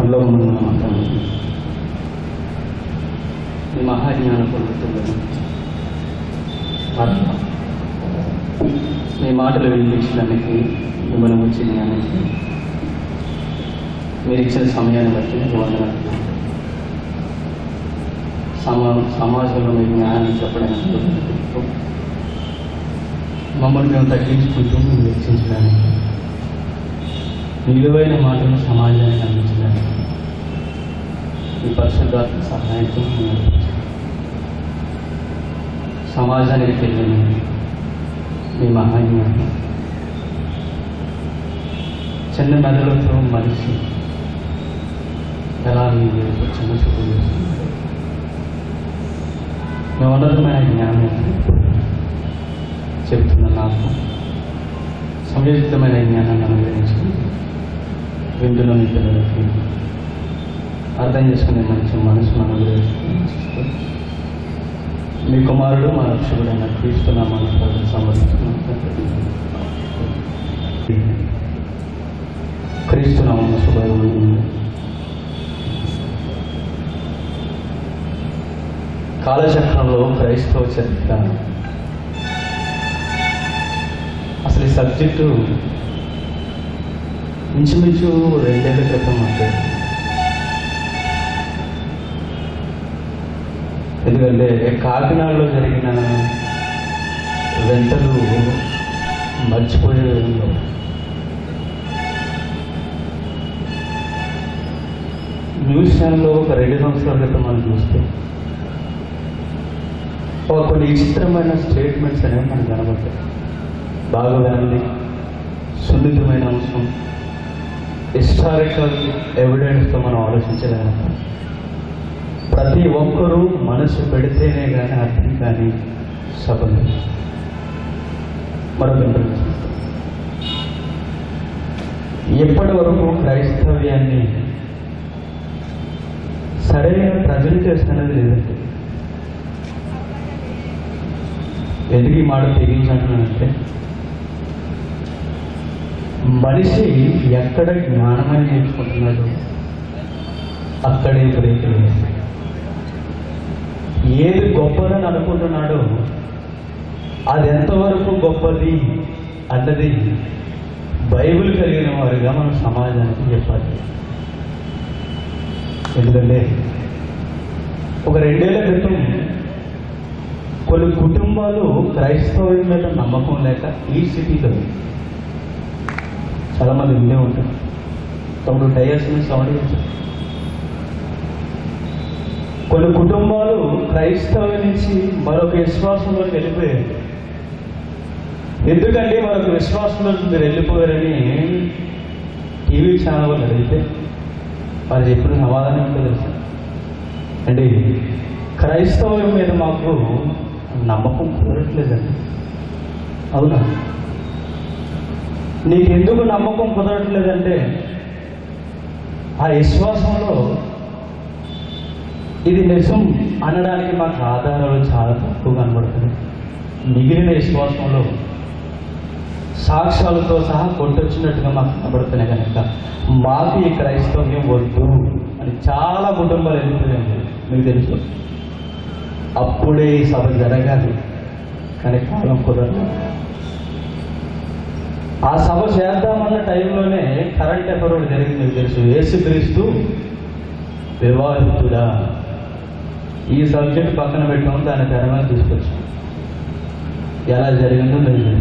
పరలోకమున్న మా తండ్రి మీ మహాజ్ఞాన పొందుతున్నాను మీ మాటలు వినిపించడానికి మిమ్మల్ని వచ్చి జ్ఞానానికి మీరు ఇచ్చిన సమయాన్ని బట్టి మీకు వందనాలు సమా సమాజంలో మీ జ్ఞానాన్ని చెప్పడానికి మమ్మల్ని మేము తగ్గించుకుంటూ మేము వెచ్చించడానికి విలువైన మాటలను సమాజానికి అందించడానికి ఈ పరిశుద్ధాత్మ సహాయంతో మేము నడిపించండి. సమాజానికి తెలియని మీ మహాజ్ఞానం చిన్న మెదడుతో మనిషి ఎలా మీ వైపు చిన్న చూపు చేస్తున్నాడు మీ ఉన్నతమైన జ్ఞానం చెప్తున్న నాకు సమయోచితమైన జ్ఞానాన్ని అనుగ్రహించుకుంది వింటున్న మీ పిల్లలకి అర్థం చేసుకునే మంచి మనసును అనుగ్రహిస్తూ మీ కుమారుడు మా రక్షకుడైన క్రీస్తు నామాన్ని సమర్పిస్తున్నాం క్రీస్తు నామం శుభమైన కాలచక్రంలో క్రైస్తవ చరిత్ర అసలు ఈ సబ్జెక్టు ఇంచుమించు రెండేళ్ల క్రితం అంటే ఎందుకంటే కాకినాడలో జరిగిన వెంటలు మర్చిపోయే విధంగా న్యూస్ ఛానల్లో ఒక రెండు సంవత్సరాల క్రితం మనం చూస్తే ఒక కొన్ని విచిత్రమైన స్టేట్మెంట్స్ అనేవి మనకు కనబడతాయి బాగా వినండి సున్నితమైన అంశం హిస్టారికల్ ఎవిడెన్స్తో మనం ఆలోచించగలం ప్రతి ఒక్కరూ మనసు పెడితేనే కానీ అర్థం కానీ సభలు మరొక ఇంటర్వ్యూ ఎప్పటి వరకు క్రైస్తవ్యాన్ని సరైన ప్రజెంటేషన్ అనేది లేదండి ఎందుకు ఈ మాట తెగించంటున్నానంటే మనిషి ఎక్కడ జ్ఞానమని నేర్చుకుంటున్నాడు అక్కడే బ్రేకులు వేస్తాయి ఏది గొప్పదని అనుకుంటున్నాడో అది ఎంతవరకు గొప్పది అన్నది బైబిల్ కలిగిన వారిగా మనం సమాజానికి చెప్పాలి ఎందుకంటే ఒక రెండేళ్ల క్రితం కొన్ని కుటుంబాలు క్రైస్తవం మీద నమ్మకం లేక ఈ సిటీలో చాలామంది వినే ఉంటారు తమడు డయర్స్ మీద సౌండ్ చేశారు కొన్ని కుటుంబాలు క్రైస్తవం నుంచి మరొక విశ్వాసంలోకి వెళ్ళిపోయారు ఎందుకంటే మరొక విశ్వాసంలోకి మీరు వెళ్ళిపోయారని టీవీ ఛానల్ వాళ్ళు అడిగితే వాళ్ళు చెప్పిన సమాధానం ఏంటో తెలుసా అంటే క్రైస్తవం మీద మాకు నమ్మకం కుదరట్లేదండి అవునా నీకెందుకు నమ్మకం కుదరట్లేదంటే ఆ విశ్వాసంలో ఇది నిజం అనడానికి మాకు ఆధారాలు చాలా తక్కువ కనబడుతున్నాయి మిగిలిన విశ్వాసంలో సాక్ష్యాలతో సహా కొట్టొచ్చినట్టుగా మాకు కనబడుతున్నాయి కనుక మాకు ఈ క్రైస్తవ్యం వద్దు అని చాలా కుటుంబాలు వెళ్ళిపోయాయి మీకు తెలుసు అప్పుడే ఈ సభ జరగాలి కానీ కాలం కుదరదు ఆ సభ చేద్దామన్న టైంలోనే కరెంట్ ఎఫర్ ఒకటి జరిగింది మీకు తెలుసు యేసుక్రీస్తు వివాహితుడా ఈ సబ్జెక్ట్ పక్కన పెట్టాము దాని తెర మీద తీసుకొచ్చాం ఎలా జరిగిందో లేదు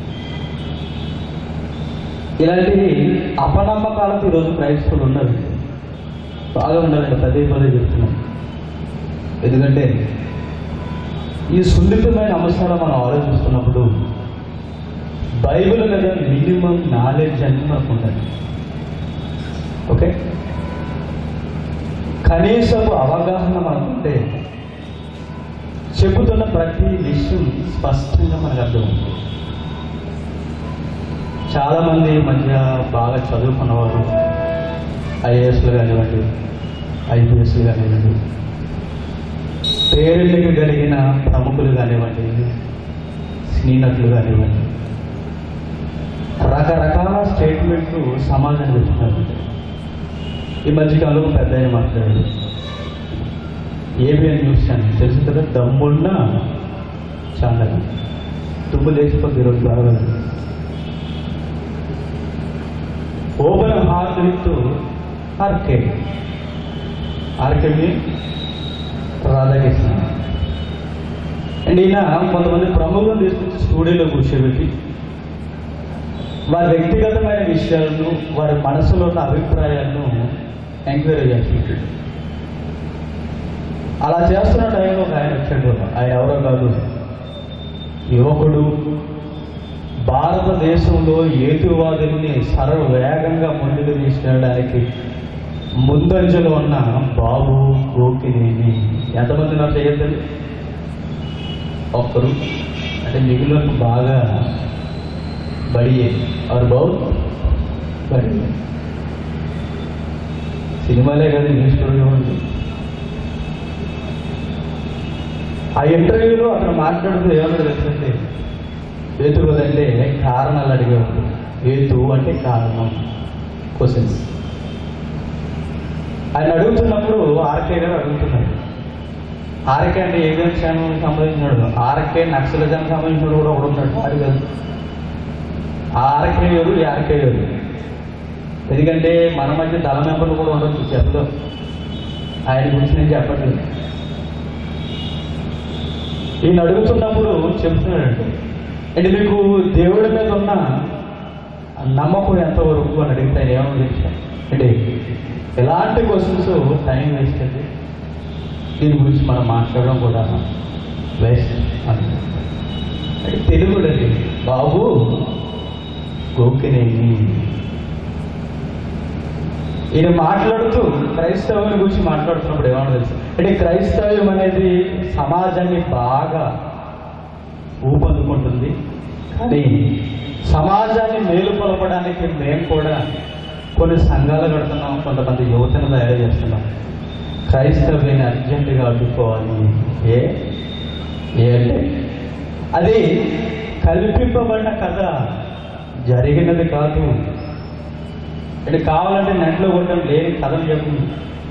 ఇలాంటి అపనమ్మకాలకు ఈరోజు క్రైస్తవులు ఉన్నారు బాగా ఉండాలండి పదే పదే చెప్తున్నాం ఎందుకంటే ఈ సున్నితమైన అంశాలు మనం ఆలోచిస్తున్నప్పుడు బైబిల్ మీద మినిమం నాలెడ్జ్ అని మనకు ఉండాలి ఓకే కనీసపు అవగాహన మనకుంటే చెబుతున్న ప్రతి విషయం స్పష్టంగా మనకు అర్థమవుతుంది చాలామంది ఈ మధ్య బాగా చదువుకున్నవారు ఐఏఎస్లు కానివ్వండి ఐపీఎస్లు కానివ్వండి పేరెళ్ళకి కలిగిన ప్రముఖులు కానివ్వండి సినీ నటులు కానివ్వండి రకరకాల స్టేట్మెంట్లు సమాజానికి ఇస్తున్నారు ఈ మధ్యకాలంలో ఒక పెద్ద ఆయన మాట్లాడాడు ఏబిఎన్ న్యూస్ ఛానల్ తెలుసు కదా దమ్మున్న ఛానల్ తుమ్ము లేచిపోతే ఈరోజు బాగా open heart with RK RK Radhakrishna and ఈయన కొంతమంది ప్రముఖులను తీసుకొచ్చి స్టూడియోలో కూర్చోబెట్టి వారి వ్యక్తిగతమైన విషయాలను వారి మనసులో ఉన్న అభిప్రాయాలను ఎంక్వైరీ చేస్తుంటాడు అలా చేస్తున్న టైంలో ఒక ఆయన వచ్చాడు ఆయన ఎవరో కాదు యువకుడు భారతదేశంలో ఏతువాదుల్ని సర్వ వేగంగా ముందుకు తీసుకెళ్ళడానికి ముందంజలో ఉన్న బాబు గోకినేని ఎంతమంది నాకు చేయొద్దండి ఒక్కరు అంటే మిగిలిన బాగా బడి ఆరు బాబు బడి సినిమాలే కదా న్యూస్ స్టోరీ ఉంది ఆ ఇంటర్వ్యూలో అతను మాట్లాడుతూ ఏమన్నా తెలుసండి ఏతు కదంటే కారణాలు అడిగేవాడు ఏతు అంటే కారణం క్వశ్చన్స్ ఆయన అడుగుతున్నప్పుడు ఆర్కే గారు అడుగుతున్నాడు ఆర్కే అంటే ఏ ఛానల్ సంబంధించినాడు ఆర్కే నక్సలిజానికి సంబంధించినాడు కూడా ఒకడు ఉన్నాడు వాడు కాదు ఆ ఆర్కే వేరు ఈ ఆర్కే వేరు ఎందుకంటే మన మధ్య దళ మెంబర్లు కూడా ఉండొచ్చు చెప్పదు ఆయన గురించి నేను చెప్పట్లేదు ఈయన అడుగుతున్నప్పుడు చెప్తున్నాడండి అంటే మీకు దేవుడి మీద ఉన్న నమ్మకం ఎంతవరకు అని అడిగితే ఆయన ఏమని చెప్పాను అంటే ఎలాంటి క్వశ్చన్స్ టైం వేస్ట్ అండి దీని గురించి మనం మాట్లాడడం కూడా వేస్ట్ అని అంటే తెలుగుడండి బాబు గోకినేని ఈయన మాట్లాడుతూ క్రైస్తవం గురించి మాట్లాడుతున్నప్పుడు ఏమన్నా తెలుసు అంటే క్రైస్తవ్యం అనేది సమాజాన్ని బాగా ఊపందుకుంటుంది కానీ సమాజాన్ని మేలుకొలపడానికి మేము కూడా కొన్ని సంఘాలు కడుతున్నాం కొంతమంది యువతను తయారు చేస్తున్నాం క్రైస్తవ్యాన్ని అర్జెంటుగా అడ్డుకోవాలి ఏ ఏ అంటే అది కల్పింపబడిన కథ జరిగినది కాదు అంటే కావాలంటే నెట్లో కొట్టడం లేని కథను చెప్తుంది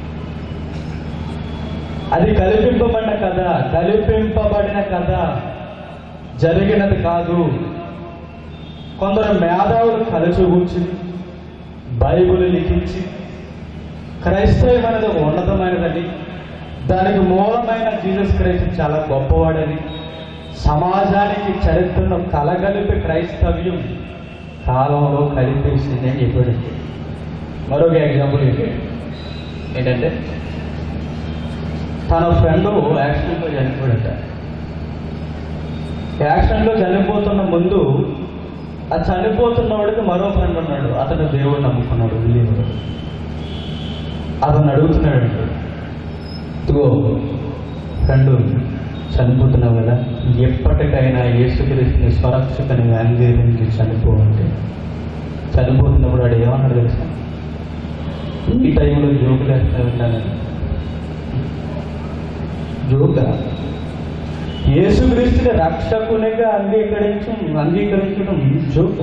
అది కల్పింపబడిన కథ కల్పింపబడిన కథ జరిగినది కాదు కొందరు మేధావులు కలిసి కూర్చుని బైబిల్ లిఖించి క్రైస్తవం అనేది ఒక ఉన్నతమైనదని దానికి మూలమైన జీసస్ క్రైస్ట్ చాలా గొప్పవాడని సమాజానికి చరిత్రను కలగలిపి క్రైస్తవ్యం కాలంలో కలిపేసింది అని చెప్పాడు మరొక ఎగ్జాంపుల్ ఏంటి ఏంటంటే తన ఫ్రెండ్ యాక్సిడెంట్లో చనిపోయాడట యాక్సిడెంట్లో చనిపోతున్న ముందు ఆ చనిపోతున్నవాడికి మరో ఫ్రెండ్ ఉన్నాడు అతను దేవుడు నమ్ముకున్నాడు బిలీవర్ అతను అడుగుతున్నాడు ఇదిగో ఫ్రెండ్ చనిపోతున్నావు కదా ఎప్పటికైనా యేసుక్రీస్తుని స్వరక్షకని అంగీకరించి చనిపోవంటే చనిపోతున్నప్పుడు వాడు ఏమన్నాడు తెలుసా ఈ టైంలో జోకులు వేస్తా ఉంటానని జోక యేసుక్రీస్తుని రక్షకునిగా అంగీకరించు అంగీకరించడం జోక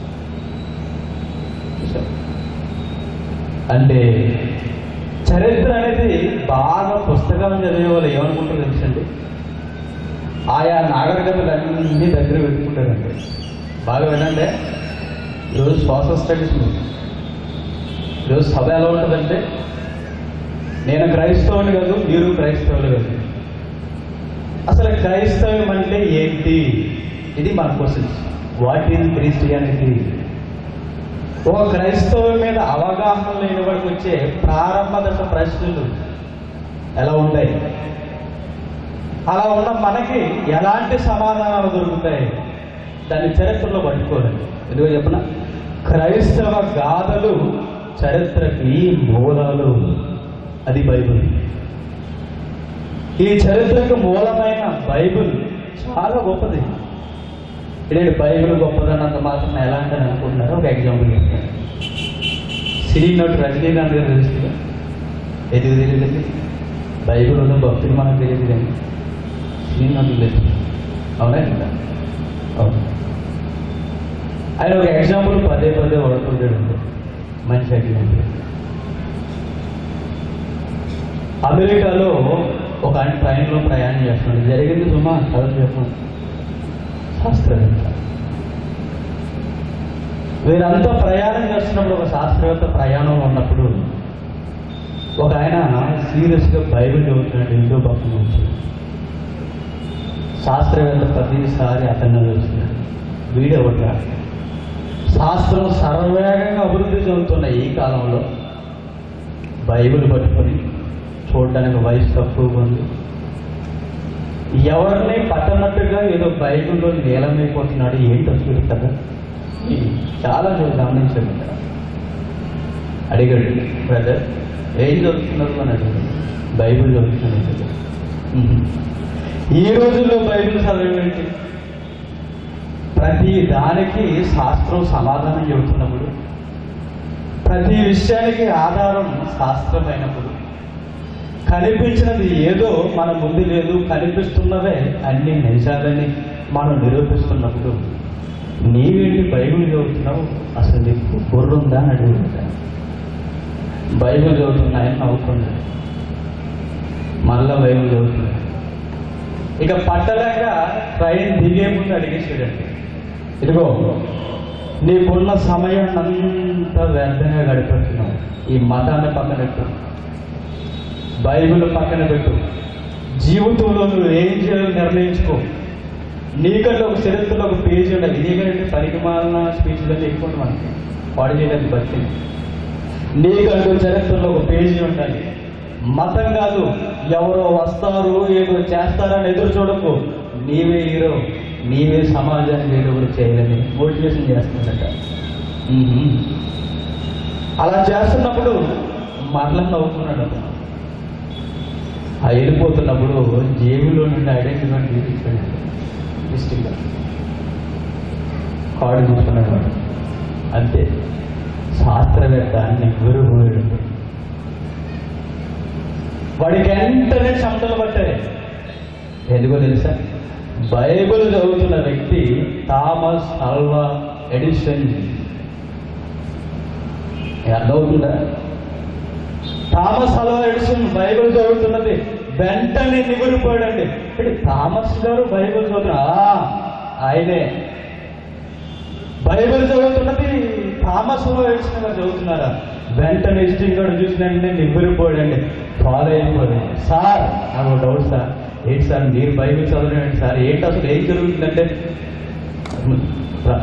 అంటే చరిత్ర అనేది బాగా పుస్తకాలు చదివే వాళ్ళు ఏమనుకుంటారు తెలుసండి ఆయా నాగరికతలన్నీ దగ్గర పెట్టుకుంటారండి బాగా వినండి ఈరోజు సోషల్ స్టడీస్ ఉంది ఈరోజు సభ ఎలా ఉంటుందంటే నేను క్రైస్తవుని కాదు మీరు క్రైస్తవులు కాదు అసలు క్రైస్తవం అంటే ఏంటి ఇది మన క్వశ్చన్ వాట్ ఈజ్ క్రిస్టియానిటీ ఒక క్రైస్తవం మీద అవగాహన లేని వాడికి వచ్చే ప్రారంభ దశ ప్రశ్నలు ఎలా ఉంటాయి అలా ఉన్న మనకి ఎలాంటి సమాధానాలు దొరుకుతాయి దాన్ని చరిత్రలో పట్టుకోలేదు ఎందుకో చెప్పన క్రైస్తవ గాథలు చరిత్రకి మూలాలు అది బైబిల్ ఈ చరిత్రకు మూలమైన బైబిల్ చాలా గొప్పది ఇదేంటి బైబిల్ గొప్పదన్నంత మాత్రం ఎలా అంటే అనుకుంటున్నారు ఒక ఎగ్జాంపుల్ చెప్తాను సినీ నటు రజనీకాంత్ గారు తెలుస్తుంది ఎందుకు తెలియదండి బైబిల్ ఉన్న భక్తులు మనకు తెలియదు కానీ సినీ నటులు లేదు అవునా కదా అవును ఆయన ఒక ఎగ్జాంపుల్ పదే పదే వాడుతుంటాడు మంచి ఎగ్జాంపుల్ అమెరికాలో ఒక ఆయన ట్రైన్లో ప్రయాణం చేస్తున్నాడు జరిగింది సుమా చదువు చెప్పండి శాస్త్రవేత్త వీరంతా ప్రయాణం చేస్తున్నప్పుడు ఒక శాస్త్రవేత్త ప్రయాణంలో ఉన్నప్పుడు ఒక ఆయన సీరియస్గా బైబిల్ చదువుతున్నాడు హిందూ భక్తుల నుంచి శాస్త్రవేత్త ప్రతిసారి అతన్ని చూస్తున్నాడు వీడెవట్రా శాస్త్రం సర్వవేగంగా అభివృద్ధి చెందుతున్న ఈ కాలంలో బైబిల్ పట్టుకొని చూడడానికి వయసు తక్కువగా ఉంది ఎవరిని పట్టనట్టుగా ఏదో బైబిల్లో నీలమైపోతున్నాడు ఏంటో చూడు కదా ఇది చాలా చూ- గమనించాను ఇక్కడ అడిగాడు బ్రదర్ ఏం చదువుతున్నారు అని అడిగాడు బైబిల్ చదువుతున్నాను కదా "ఉహు." ఈ రోజుల్లో బైబిల్ చదివేంటి ప్రతి దానికి శాస్త్రం సమాధానం చెబుతున్నప్పుడు ప్రతి విషయానికి ఆధారం శాస్త్రమైనప్పుడు కనిపించినది ఏదో మన ముందు లేదు కనిపిస్తున్నవే అన్ని నిజాలని మనం నిరూపిస్తున్నప్పుడు నీవేంటి బైబిల్ చదువుతున్నావు అసలు నీకు బుర్రుందా అని అడుగుతాను బైబిల్ చదువుతున్నాయని నవ్వుకున్నాడు మళ్ళా బైబిల్ చదువుతున్నాడు ఇక పట్టలేక ట్రైన్ దిగే ముందు అడిగేసాడండి ఇదిగో నీకున్న సమయాన్ని అంతా వ్యర్థంగా గడిపెడుతున్నావు ఈ మతాన్ని పక్కన పెట్టు బైబిల్ పక్కన పెట్టు జీవితంలో నువ్వు ఏం చేయాలో నిర్ణయించుకో నీకంటే ఒక చరిత్రలో ఒక పేజీ ఉండాలి ఇదేకంటే పనికి మాలిన స్పీచ్లన్నీ ఎక్కువ ఉంటుంది మనకి వాడు చేయడానికి బతి నీకంటూ చరిత్రలో ఒక పేజీ ఉండాలి మతం కాదు ఎవరో వస్తారు ఏదో చేస్తారని ఎదురు చూడకు నీవే హీరో నీవే సమాజానికి ఏదో ఒకటి చేయాలని మోటివేషన్ చేస్తుందట మ్మ్. అలా చేస్తున్నప్పుడు మరలా నవ్వుకున్నాడు అతను ఆ వెళ్ళిపోతున్నప్పుడు జేబులో నుండి ఐడెంటిఫై తీపించాడు డిస్టిక్గా కార్డు తీసుకున్నాడు వాడు. అంతే శాస్త్రవేత్త నివ్వెరపోయాడు వాడికి వెంటనే చెమటలు పట్టాయి ఎందుకో తెలుసా బైబిల్ చదువుతున్న వ్యక్తి థామస్ అల్వా ఎడిషన్ అర్థమవుతుందా థామస్ అల్వా ఎడిషన్ బైబిల్ చదువుతున్నది వెంటనే నిగురిపోయాడండి అంటే థామస్ గారు బైబిల్ చదువుతున్నా ఆ, ఆయనే బైబిల్ చదువుతున్నది థామస్ లో ఎడిషన్ గారు చదువుతున్నారా వెంటనే ఇస్టింగ్ గారు చూసిన వెంటనే నివ్వరిపోయాడండి ఫాలో అయిపోయాడు సార్ నాకు ఒక డౌట్ సార్ ఏంటి సార్ మీరు బైబిల్ చదవడం ఏంటి సార్ ఏంటి అసలు ఏం జరుగుతుందంటే రా.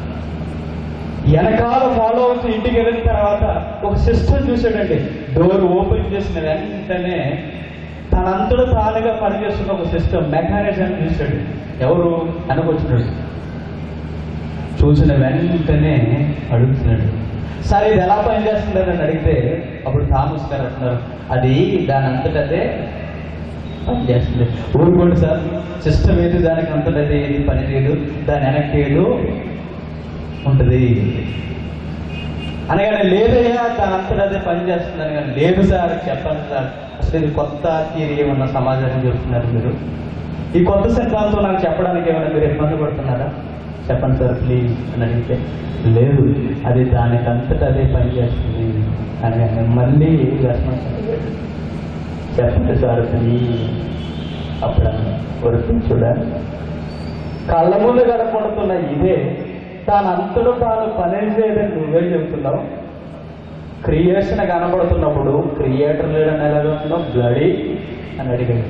వెనకాల ఫాలో అవుతూ ఇంటికి వెళ్ళిన తర్వాత ఒక సిస్టమ్ చూశాడండి డోర్ ఓపెన్ చేసిన వెంటనే తనంతట తానుగా పనిచేస్తున్న ఒక సిస్టమ్ మెకానిజం చూశాడు ఎవరు వెనకొచ్చినాడు చూసిన వెంటనే అడుగుతున్నాడు సార్ ఇది ఎలా పనిచేస్తుందని అడిగితే అప్పుడు థామస్ గారు అంటున్నారు అది దాని అంతటదే పనిచేస్తుంది ఊరుకోండి సార్ సిస్టమ్ ఏది దానికి అంతటదే ఏది పని లేదు దాని వెనక్కి ఏదో ఉంటుంది అనగానే లేదయ్యా దాని అంతటా అదే పని చేస్తుంది అనగానే లేదు సార్ చెప్పండి సార్ అసలు ఇది కొత్త థియరీ ఏమన్నా సమాజానికి చెప్తున్నారు మీరు ఈ కొత్త సిద్ధాంతం నాకు చెప్పడానికి ఏమైనా మీరు ఇబ్బంది పడుతున్నారా చెప్పండి సార్ ప్లీజ్ అని అడిగితే లేదు అది దానికి అంతటా అదే పని చేస్తుంది అనగానే మళ్ళీ రెస్పాన్స్ అడిగాడు. చెప్పండి సార్ ప్లీజ్ అప్పుడు వరకు చూడాలి కళ్ళ ముందు కనపడుతున్న ఇదే తాను అంతలో తాను పని చేయదని నువ్వే చెబుతున్నావు క్రియేషన్ కనబడుతున్నప్పుడు క్రియేటర్ లేడని ఎలా చెప్తున్నావు బ్లడీ అని అడిగాడు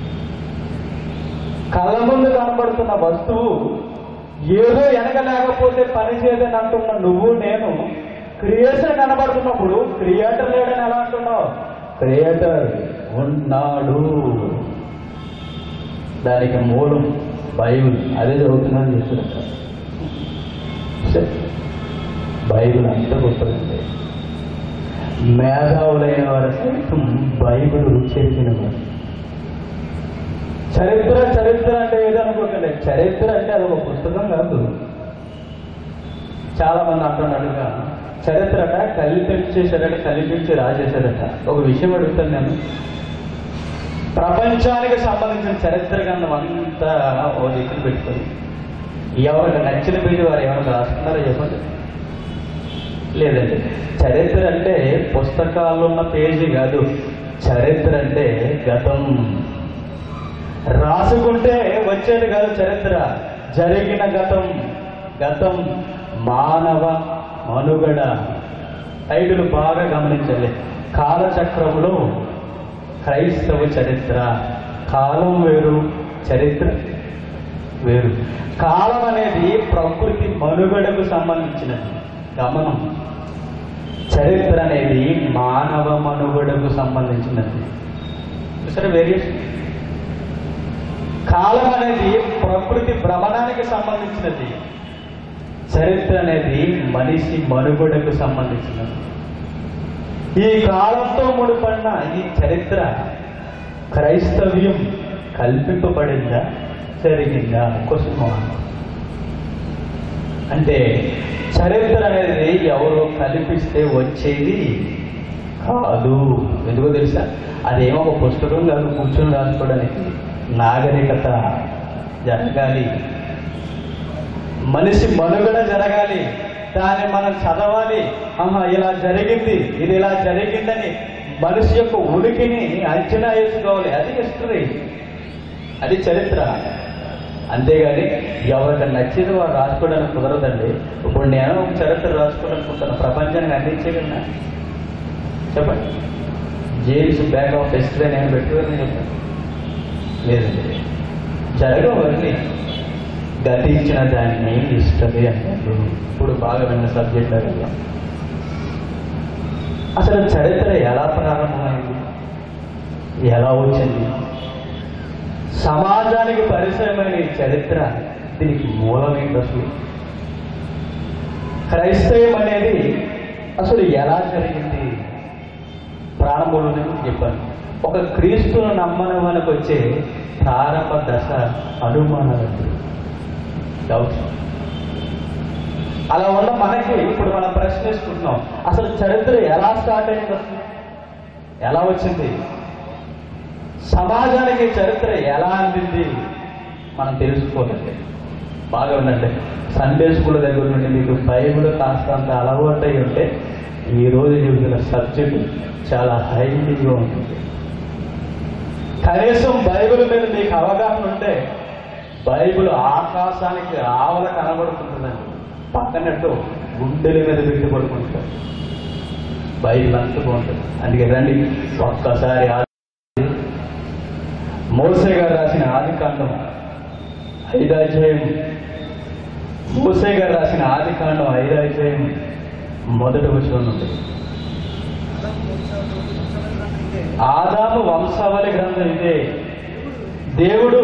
కళ్ళ ముందు కనబడుతున్న వస్తువు ఏదో వెనక లేకపోతే పని చేయదని అంటున్న నువ్వు నేను క్రియేషన్ కనబడుతున్నప్పుడు క్రియేటర్ లేడని ఎలా అంటున్నావు క్రియేటర్ ఉన్నాడు దానికి మూలం బైబిల్ అదే చదువుతున్నాను చెప్తున్నా సరే. బైబిల్ అంత గొప్పదండి మేధావులైన వారు సైతం బైబిల్ రుచెరిగిన వారు చరిత్ర చరిత్ర అంటే ఏదో అనుకోకండి చరిత్ర అంటే అది ఒక పుస్తకం కాదు చాలా మంది అంటున్నట్టుగా చరిత్రట కల్పించేశారట కల్పించి రాజేశారట ఒక విషయం అడుగుతాను నేను ప్రపంచానికి సంబంధించిన చరిత్ర గ్రంథం అంతా ఓ దిక్కులు పెట్టుకొని ఎవరికి నచ్చిన పేజీ వారు ఏమైనా రాస్తున్నారో చెప్పండి లేదండి చరిత్ర అంటే పుస్తకాల్లో ఉన్న పేజీ కాదు చరిత్ర అంటే గతం రాసుకుంటే వచ్చేది కాదు చరిత్ర జరిగిన గతం గతం మానవ మనుగడ టైటిల్ బాగా గమనించాలి కాలచక్రంలో క్రైస్తవ చరిత్ర కాలం వేరు చరిత్ర వేరు కాలం అనేది ప్రకృతి మనుగడకు సంబంధించినది గమనం చరిత్ర అనేది మానవ మనుగడకు సంబంధించినది చూసారా వేరియేషన్ కాలం అనేది ప్రకృతి భ్రమణానికి సంబంధించినది చరిత్ర అనేది మనిషి మనుగడకు సంబంధించినది ఈ కాలంతో ముడిపడిన ఈ చరిత్ర క్రైస్తవ్యం కల్పింపబడిందా జరిగిందా క్వశ్చన్ అంటే చరిత్ర అనేది ఎవరో కల్పిస్తే వచ్చేది కాదు ఎందుకో తెలుసా అదేమో ఒక పుస్తకం కాదు కూర్చొని రాసుకోవడానికి నాగరికత జరగాలి మనిషి మనుగడ జరగాలి దాన్ని మనం చదవాలి ఆహా ఇలా జరిగింది ఇది ఇలా జరిగిందని మనిషి యొక్క ఉనికిని అంచనా వేసుకోవాలి అది హిస్టరీ అది చరిత్ర అంతేగాని ఎవరికి నచ్చింది వారు రాసుకోవడానికి కుదరదండి ఇప్పుడు నేను ఒక చరిత్ర రాసుకోవాలనుకుంటున్నా ప్రపంచానికి అందించేయగలనా చెప్పండి జేమ్స్ బ్యాక్ ఆఫ్ హిస్టరీ నేను పెట్టుకోవాలని చెప్పండి లేదండి జరగవన్నీ గతించిన దాన్ని హిస్టరీ అంటారు ఇప్పుడు బాగా విన్న సబ్జెక్ట్ కదా అసలు చరిత్ర ఎలా ప్రారంభమైంది ఎలా వచ్చింది సమాజానికి పరిచయమైన ఈ చరిత్ర దీనికి మూలమైంది అసలు క్రైస్తవం అనేది అసలు ఎలా జరిగింది ప్రారంభంలో నేను చెప్పాను ఒక క్రీస్తును నమ్మని మనకు వచ్చే ప్రారంభ దశ అనుమానాలు డౌట్ అలా ఉన్న మనకి ఇప్పుడు మనం ప్రశ్నిస్తున్నాం అసలు చరిత్ర ఎలా స్టార్ట్ అయింది అసలు ఎలా వచ్చింది సమాజానికి చరిత్ర ఎలా అందింది మనం తెలుసుకోవాలి బాగా ఉండండి సండే స్కూల్ దగ్గర నుండి మీకు బైబిల్ కాస్తంత అలవాటు అయి ఉంటే ఈ రోజు చూసిన సబ్జెక్ట్ చాలా హైలీగా ఉంటుంది కనీసం బైబిల్ మీద మీకు అవగాహన ఉంటే బైబిల్ ఆకాశానికి ఆవల కనబడుతుంటుందండి పక్కనట్టు గుండెల మీద పెట్టి పడుకుంటారు బైబిల్ అంత బాగుంటుంది అందుకే రండి ఒక్కసారి ఆ- మోసే గారు రాసిన ఆది కాండం ఐదాధ్యాయం మోసే గారు రాసిన ఆది కాండం ఐదాధ్యాయం మొదటి వచ్చిన ఉంది ఆదాము వంశావళి గ్రంథం ఇదే దేవుడు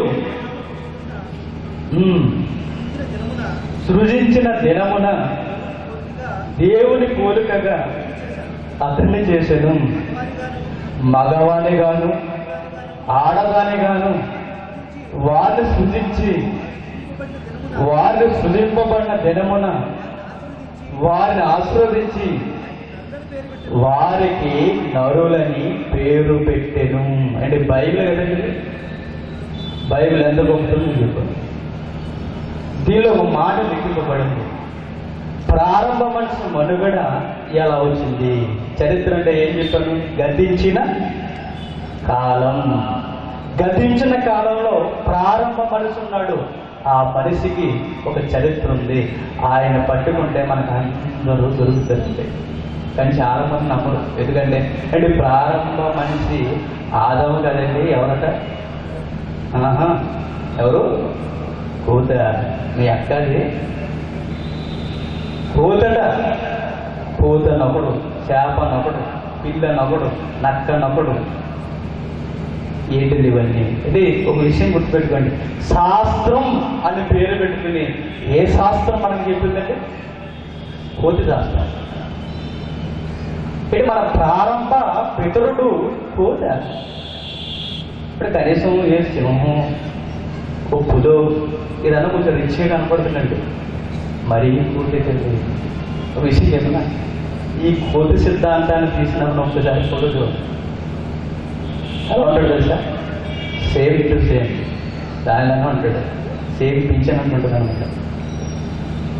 ఉమ్, సృజించిన దినమున దేవుని పోలికగా అతన్ని చేసేను మగవాని గాను ఆడదాని గాను వారిని సృజించి వారిని సృజింపబడిన దినమున వారిని ఆశీర్వదించి వారికి నరులని పేరు పెట్టెను అంటే బైబిల్ కదండి ఇది? బైబిల్ ఎంత గొప్పదో చెప్పండి దీనిలో ఒక మాట లిఖింపబడింది ప్రారంభ మనిషి మనుగడ ఎలా వచ్చింది చరిత్ర అంటే ఏం చెప్పాను గతించిన కాలం గతించిన కాలంలో ప్రారంభ మనిషి ఉన్నాడు ఆ మనిషికి ఒక చరిత్ర ఉంది ఆయన పట్టుకుంటే మనకు అందరూ దొరుకుతుంది కానీ చాలా మంది నమ్మరు ఎందుకంటే అంటే ప్రారంభ మనిషి ఆదము కదండి ఎవరట ఆహా ఎవరు కూత మీ అక్కది కూతట కూత నొకడు చేప నొకడు పిల్ల నొకడు నక్క నొకడు ఏంటిది ఇవన్నీ ఇది ఒక విషయం గుర్తుపెట్టుకోండి శాస్త్రం అని పేరు పెట్టుకుని ఏ శాస్త్రం మనకు చెప్పిందంటే కోతి శాస్త్రం ఇది మన ప్రారంభ పితరుడు కోత ఇప్పుడు కనీసం ఏ సింహం ఓ పుదో ఇదన్నా కొంచెం రిచ్గా కనపడుతుందండి మరీ కోటేకండి ఒక విషయం చెప్పిన ఈ కోతి సిద్ధాంతాన్ని తీసినప్పుడు ఒక్కసారి ఫోటో చూడండి ఎలా ఉంటాడు తెలుసా సేమ్ టు సేమ్ దానిలాగా ఉంటాడు సేమ్ పింఛన్ అనుకుంటుంది అనమాట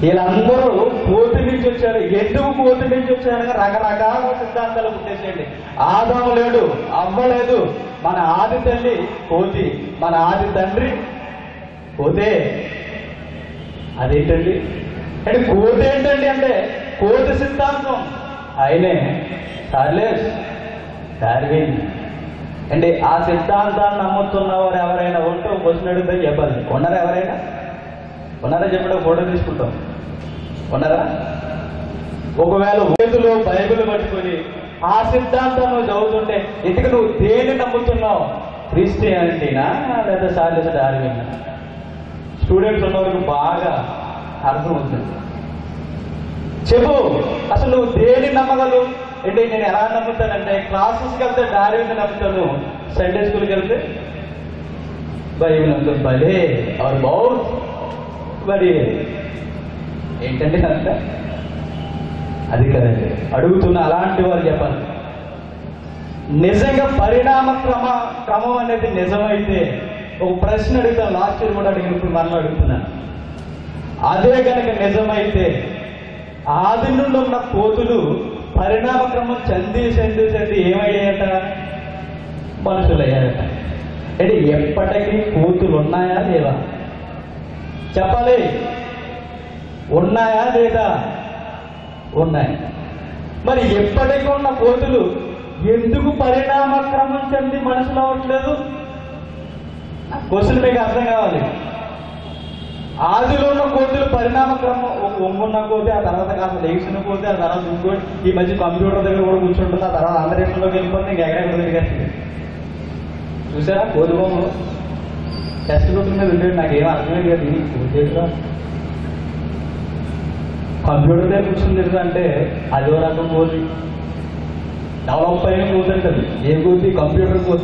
వీళ్ళందరూ కోతి నుంచి వచ్చారు ఎందుకు కోతి నుంచి వచ్చారని రకరకాల సిద్ధాంతాలు పుట్టేసేయండి ఆదాము లేడు అవ్వ లేదు మన ఆది తల్లి కోతి మన ఆది తండ్రి కోతే అదేంటండి అంటే కోతి ఏంటండి అంటే కోతి సిద్ధాంతం ఆయనే చార్లెస్ డార్విన్ అంటే ఆ సిద్ధాంతాన్ని నమ్ముతున్న వారు ఎవరైనా ఉంటే ఒక క్వశ్చన్ అడిగితే చెప్పాలి ఉన్నారా ఎవరైనా ఉన్నారా చెప్పడం ఫోటో తీసుకుంటాం ఉన్నారా ఒకవేళ చేతిలో బైబిల్ పట్టుకొని ఆ సిద్ధాంతం నువ్వు చదువుతుంటే ఎందుకు నువ్వు దేని నమ్ముతున్నావు క్రిస్టియానిటీనా లేదా చార్లెస్ డార్విన్ స్టూడెంట్స్ ఉన్నవారికి బాగా అర్థమవుతుంది చెప్పు అసలు నువ్వు దేని నమ్మగలవు అంటే నేను ఎలా నమ్ముతానంటే క్లాసెస్కి వెళ్తే డార్విన్ నమ్ముతాను సండే స్కూల్కి వెళ్తే బైబిల్ నమ్ముతాను భలే అవర్ బౌత్ మరి ఏంటంటే అంత అది కదండి అడుగుతున్న అలాంటి వారు చెప్పాలి నిజంగా పరిణామ క్రమ క్రమం అనేది నిజమైతే ఒక ప్రశ్న అడుగుతాను లాస్ట్ ఇయర్ కూడా అడిగినప్పుడు మరలా అడుగుతున్నాను అదే కనుక నిజమైతే ఆది నుండి ఉన్న కోతులు పరిణామ క్రమం చెంది చెంది చెంది ఏమయ్యాయట మనుషులయ్యాయట అంటే ఎప్పటికీ కోతులు ఉన్నాయా లేవా చెప్పాలి ఉన్నాయా లేదా ఉన్నాయి మరి ఎప్పటికీ ఉన్న కోతులు ఎందుకు పరిణామ క్రమం చెంది మనుషులు అవ్వట్లేదు క్వశ్చన్ మీకు అర్థం కావాలి ఆదిలో ఉన్న కోతులు పరిణామ క్రమం ఒక ఒంగున్న కోతి ఆ తర్వాత కాస్త లేచిన కోతి ఆ తర్వాత ఇంకోటి ఈ మధ్య కంప్యూటర్ దగ్గర కూడా కూర్చుంటుంది ఆ తర్వాత అంతరిక్షంలోకి వెళ్ళిపోతే ఇంకా ఎక్కడెక్కడ తిరిగేస్తుంది చూసారా కోతి బొమ్మలు టెస్ట్ బుక్ మీద ఉండేది నాకు ఏం అర్థమే లేదు ఇది కోతేదిరా కంప్యూటర్ దగ్గర కూర్చుని తిరుగుతా అంటే అదో రకం కోతి డెవలప్ అయిన కోతి అంటది ఏ కోతి కంప్యూటర్ కోతి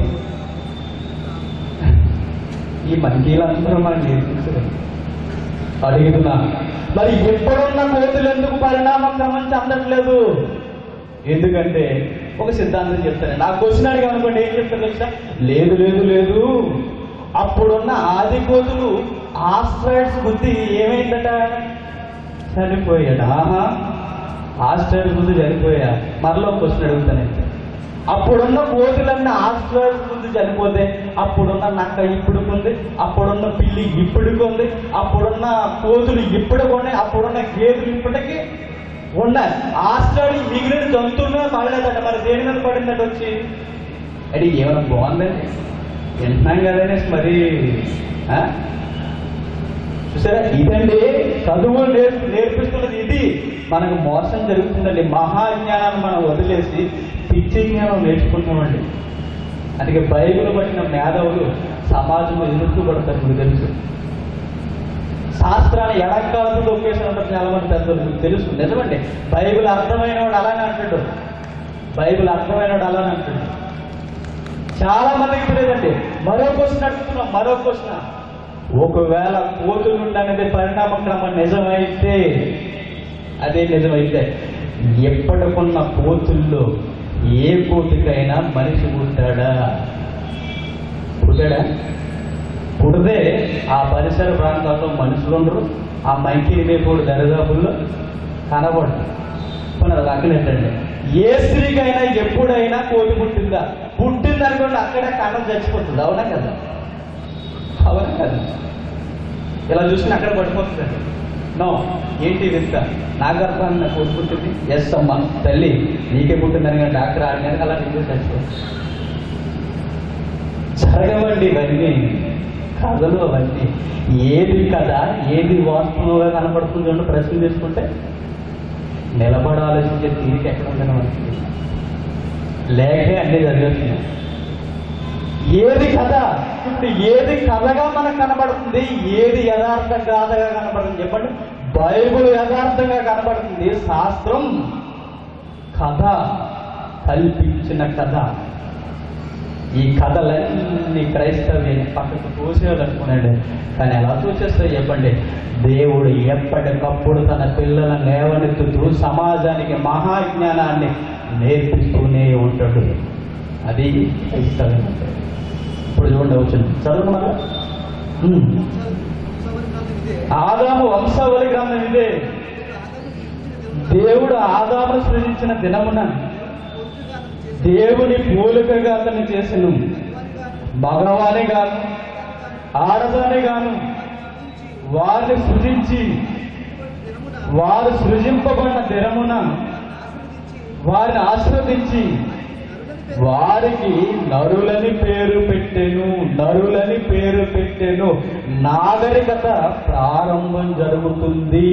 ఈ మంకీలందరూ మనం నేర్పించలేదు అడుగుతున్నా మరి ఎప్పుడున్న కోతులు ఎందుకు పరిణామ క్రమం చెందట్లేదు ఎందుకంటే ఒక సిద్ధాంతం చెప్తాను నా క్వశ్చన్ అడిగా అనుకోండి ఏం చెప్తాను తెలుసా లేదు లేదు లేదు అప్పుడున్న ఆది కోతులు ఆస్ట్రాయిడ్స్ బుద్ధి ఏమైందట చనిపోయాడు ఆహా ఆస్ట్రాయిడ్స్ బుద్ధి చనిపోయా మరలో క్వశ్చన్ అడుగుతానంటే అప్పుడున్న కోతులన్నీ ఆస్ట్రాయిడ్స్ ముందు చనిపోతే అప్పుడున్న నక్క ఇప్పుడుకుంది అప్పుడున్న పిల్లి ఇప్పుడుకుంది అప్పుడున్న కోతులు ఇప్పుడుకొని అప్పుడున్న గేదెలు ఇప్పటికీ ఉన్నాయి ఆస్ట్రాయిడ్ మిగిలిన జంతువుల మీద పడలేదట మరి దేని మీద పడిందట వచ్చి అది ఏమైనా బాగుందండి వింటున్నాం కదనేసి మరి ఆ? చూసారా ఇదండి చదువు నేర్పి నేర్పిస్తున్నది ఇది మనకు మోసం జరుగుతుందండి మహాజ్ఞానాన్ని మనం వదిలేసి పిచ్చి జ్ఞానం నేర్చుకుంటామండి అందుకే బైబిల్ పట్టిన మేధావులు సమాజంలో ఎదుర్కోబడతారు మీకు తెలుసు శాస్త్రాన్ని ఎడకాలతో దొక్కేసి ఉంటారు చాలా మంది పెద్దలు మీకు తెలుసు నిజమండి బైబిల్ అర్థమైన వాడు అలానే అంటాడు బైబిల్ అర్థమైన వాడు అలానే అంటాడు చాలా మందికి తెలియదండి మరో క్వశ్చన్ అడుగుతున్నాం మరో క్వశ్చన్ ఒకవేళ కోతులు నుండి అనేది పరిణామ క్రమం నిజమైతే అదే నిజమైతే ఎప్పటికున్న కోతుల్లో ఏ కోతికైనా మనిషి పుట్టాడా పుట్టాడా పుడితే ఆ పరిసర ప్రాంతాల్లో మనుషులు ఉండరు ఆ మైకి మేపుడు దరిదాపుల్లో కనబడరు మన రకలేటండి ఏ స్త్రీకైనా ఎప్పుడైనా కోతి పుట్టిందా పుట్టింది అనుకోండి అక్కడే కన్నం చచ్చిపోతుంది అవునా కదా అవునా కదా ఇలా చూసి అక్కడ పడిపోతుందండి నో ఏంటి వింత నా గర్భాన్ని నాకు కోతి పుట్టింది ఎస్ అమ్మా తల్లి నీకే పుట్టిందని కానీ డాక్టర్ ఆడినాక అలా నీకే చచ్చిపోతుంది జరగవండి ఇవన్నీ కథలు అవన్నీ ఏది కథ ఏది వాస్తవంగా కనపడుతుంది అని ప్రశ్న చేసుకుంటే నిలబడి ఆలోచించే తీరిక ఎక్కడ ఉందని మనకి లేకే అన్నీ జరిగేస్తున్నాయి ఏది కథ ఇప్పుడు ఏది కథగా మనకు కనబడుతుంది ఏది యథార్థ గాథగా కనబడుతుంది చెప్పండి బైబుల్ యథార్థంగా కనబడుతుంది శాస్త్రం కథ కల్పించిన కథ ఈ కథలన్నీ క్రైస్తవ్యాన్ని పక్కకు తోసేయాలనుకున్నాడు కానీ ఎలా తోచేస్తాయి చెప్పండి దేవుడు ఎప్పటికప్పుడు తన పిల్లలను లేవనెత్తుతూ సమాజానికి మహాజ్ఞానాన్ని నేర్పిస్తూనే ఉంటాడు అది క్రైస్తవ్యం అంటే ఇప్పుడు చూడండి వచ్చింది చదువు మళ్ళా ఉమ్. ఆదాము వంశావళి గ్రంథం ఇదే దేవుడు ఆదామును సృజించిన దినమున దేవుని పోలికగా అతన్ని చేసెను మగవాని గాను ఆడదాని గాను వారిని సృజించి వారు సృజింపబడిన దినమున వారిని ఆస్వాదించి వారికి నరులని పేరు పెట్టెను నరులని పేరు పెట్టెను నాగరికత ప్రారంభం జరుగుతుంది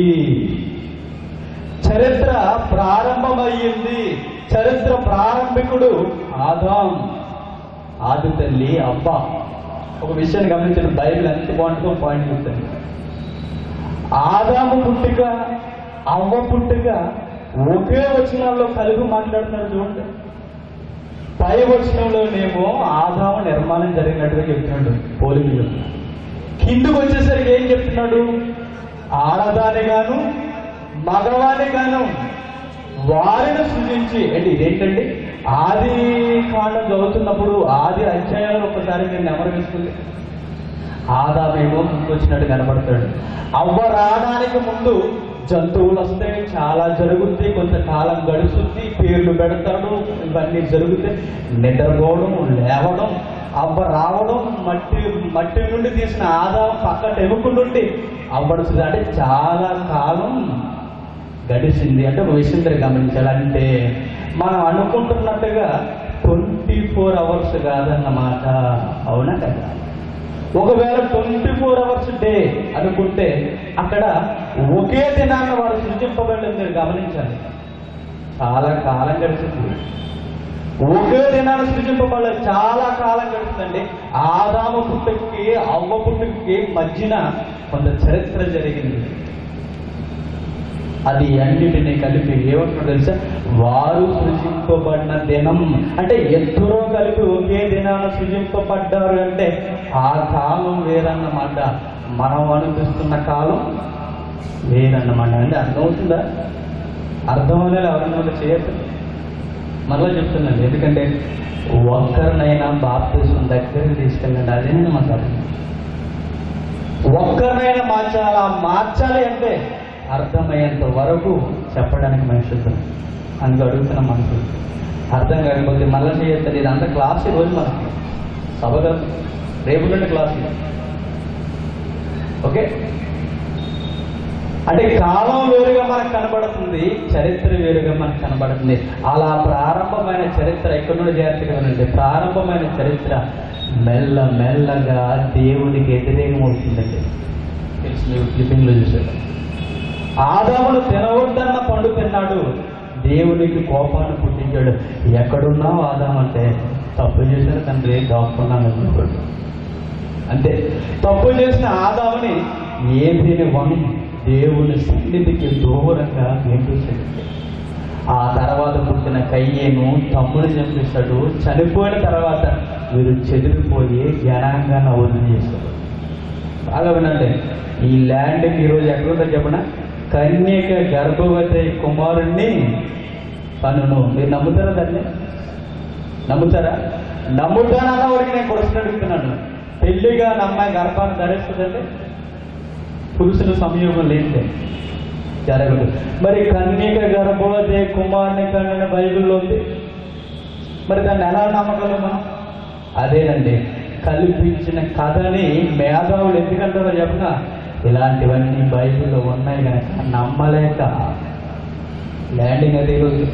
చరిత్ర ప్రారంభమయ్యింది చరిత్ర ప్రారంభికుడు ఆదాం ఆది తల్లి అబ్బ ఒక విషయాన్ని గమనించిన బైబిల్ ఎంత బాగుంటుందో పాయింట్ చెప్తాను ఆదాము పుట్టుక అవ్వ పుట్టుక ఒకే వచనాల్లో కలిపి మాట్లాడుతున్నాడు చూడండి పై వచనంలోనేమో ఆదాము నిర్మాణం జరిగినట్టుగా చెప్తున్నాడు పోలిక చెప్తున్నాడు కిందకు వచ్చేసరికి ఏం చెప్తున్నాడు ఆడదాని గాను మగవాని గాను వారిని సృజించి అంటే ఇదేంటండి ఆది కాండం చదువుతున్నప్పుడు ఆది అధ్యాయంలో ఒకసారి నేను నెమరు వేసుకుంది ఆదామేమో ముందు వచ్చినట్టు కనబడతాడు అవ్వ రావడానికి ముందు జంతువులు వస్తాయి చాలా జరుగుతాయి కొంతకాలం గడుస్తుంది పేర్లు పెడతాడు ఇవన్నీ జరుగుతాయి నిద్రపోవడం లేవడం అవ్వ రావడం మట్టి మట్టి నుండి తీసిన ఆదాం పక్క టెముకు నుండి అవ్వడుతుంది అంటే చాలా కాలం గడిచింది అంటే ఒక విషయం మీరు గమనించాలి అంటే మనం అనుకుంటున్నట్టుగా ట్వంటీ ఫోర్ అవర్స్ కాదన్నమాట అవునా కదా ఒకవేళ ట్వంటీ ఫోర్ అవర్స్ డే అనుకుంటే అక్కడ ఒకే దినాన్న వారు సృజింపబడలేదు మీరు గమనించాలి చాలా కాలం గడిచింది ఒకే దినాన్ని సృజింపబడలేదు చాలా కాలం గడుస్తుందండి ఆదాము పుట్టుకి అవ్వ పుట్టుకి మధ్యన కొంత చరిత్ర జరిగింది అది అన్నిటినీ కలిపి ఏమంటున్నాడు తెలుసా వారు సృజింపబడిన దినం అంటే ఇద్దరూ కలిపి ఒకే దినాన సృజింపబడ్డారు అంటే ఆ కాలం వేరన్నమాట మనం అనిపిస్తున్న కాలం వేరన్నమాట అంటే అర్థమవుతుందా అర్థమనేది ఎవరైనా ఉంటే చేయొచ్చు మరలా చెప్తున్నాను ఎందుకంటే ఒక్కరినైనా బాప్తిజం దగ్గరికి తీసుకెళ్ళండి అదే మా తప్ప ఒక్కరినైనా మార్చాలా మార్చాలి అంటే అర్థమయ్యేంత వరకు చెప్పడానికి మనుషులు అందుకు అడుగుతున్న మనసు అర్థం కాకపోతే మళ్ళీ చేయొద్దు ఇదంతా క్లాస్ ఈ రోజు మనకి సభ కాదు రేపు నుండి క్లాస్ ఇది. ఓకే అంటే కాలం వేరుగా మనకు కనబడుతుంది చరిత్ర వేరుగా మనకు కనబడుతుంది అలా ప్రారంభమైన చరిత్ర ఎక్కడి నుండి జాగ్రత్తగా ఉందండి ప్రారంభమైన చరిత్ర మెల్ల మెల్లగా దేవునికి వ్యతిరేకం అవుతుందండి తెలిసి మీరు క్లిప్పింగ్లో చూసారు ఆదామును తినవద్దన్న పండు తిన్నాడు దేవునికి కోపాన్ని పుట్టించాడు ఎక్కడున్నావు ఆదాం అంటే తప్పు చేసిన తండ్రి దాక్కున్నాను అనుకోడు అంతే తప్పు చేసిన ఆదాముని ఏదిని వన్ దేవుని సన్నిధికి దూరంగా గెంటేశాడు ఆ తర్వాత పుట్టిన కయ్యేను తమ్ముడు చంపేశాడు చనిపోయిన తర్వాత వీరు చెదిరిపోయి జనాంగాన్ని వదిలి చేశారు బాగా వినండి ఈ ల్యాండ్కి ఈరోజు ఎక్కడుందో చెప్పన కన్యక గర్భవతి కుమారుణ్ణి తనును మీరు నమ్ముతారా దాన్ని నమ్ముతారా నమ్ముతానన్న వాడికి నేను క్వశ్చన్ అడుగుతున్నాను పెళ్లిగా నమ్మాయి గర్భాన్ని ధరిస్తుందండి పురుషుల సంయోగం లేదే జరగదు మరి కన్యక గర్భవతి కుమారుని కన్న బైబిల్లో ఉంది మరి దాన్ని ఎలా నమ్మగలం మనం అదేనండి కల్పించిన కథని మేధావులు ఎందుకంటారో చెప్పిన ఇలాంటివన్నీ బైబిల్లో ఉన్నాయి కనుక నమ్మలేక ల్యాండింగ్ అది ఈరోజు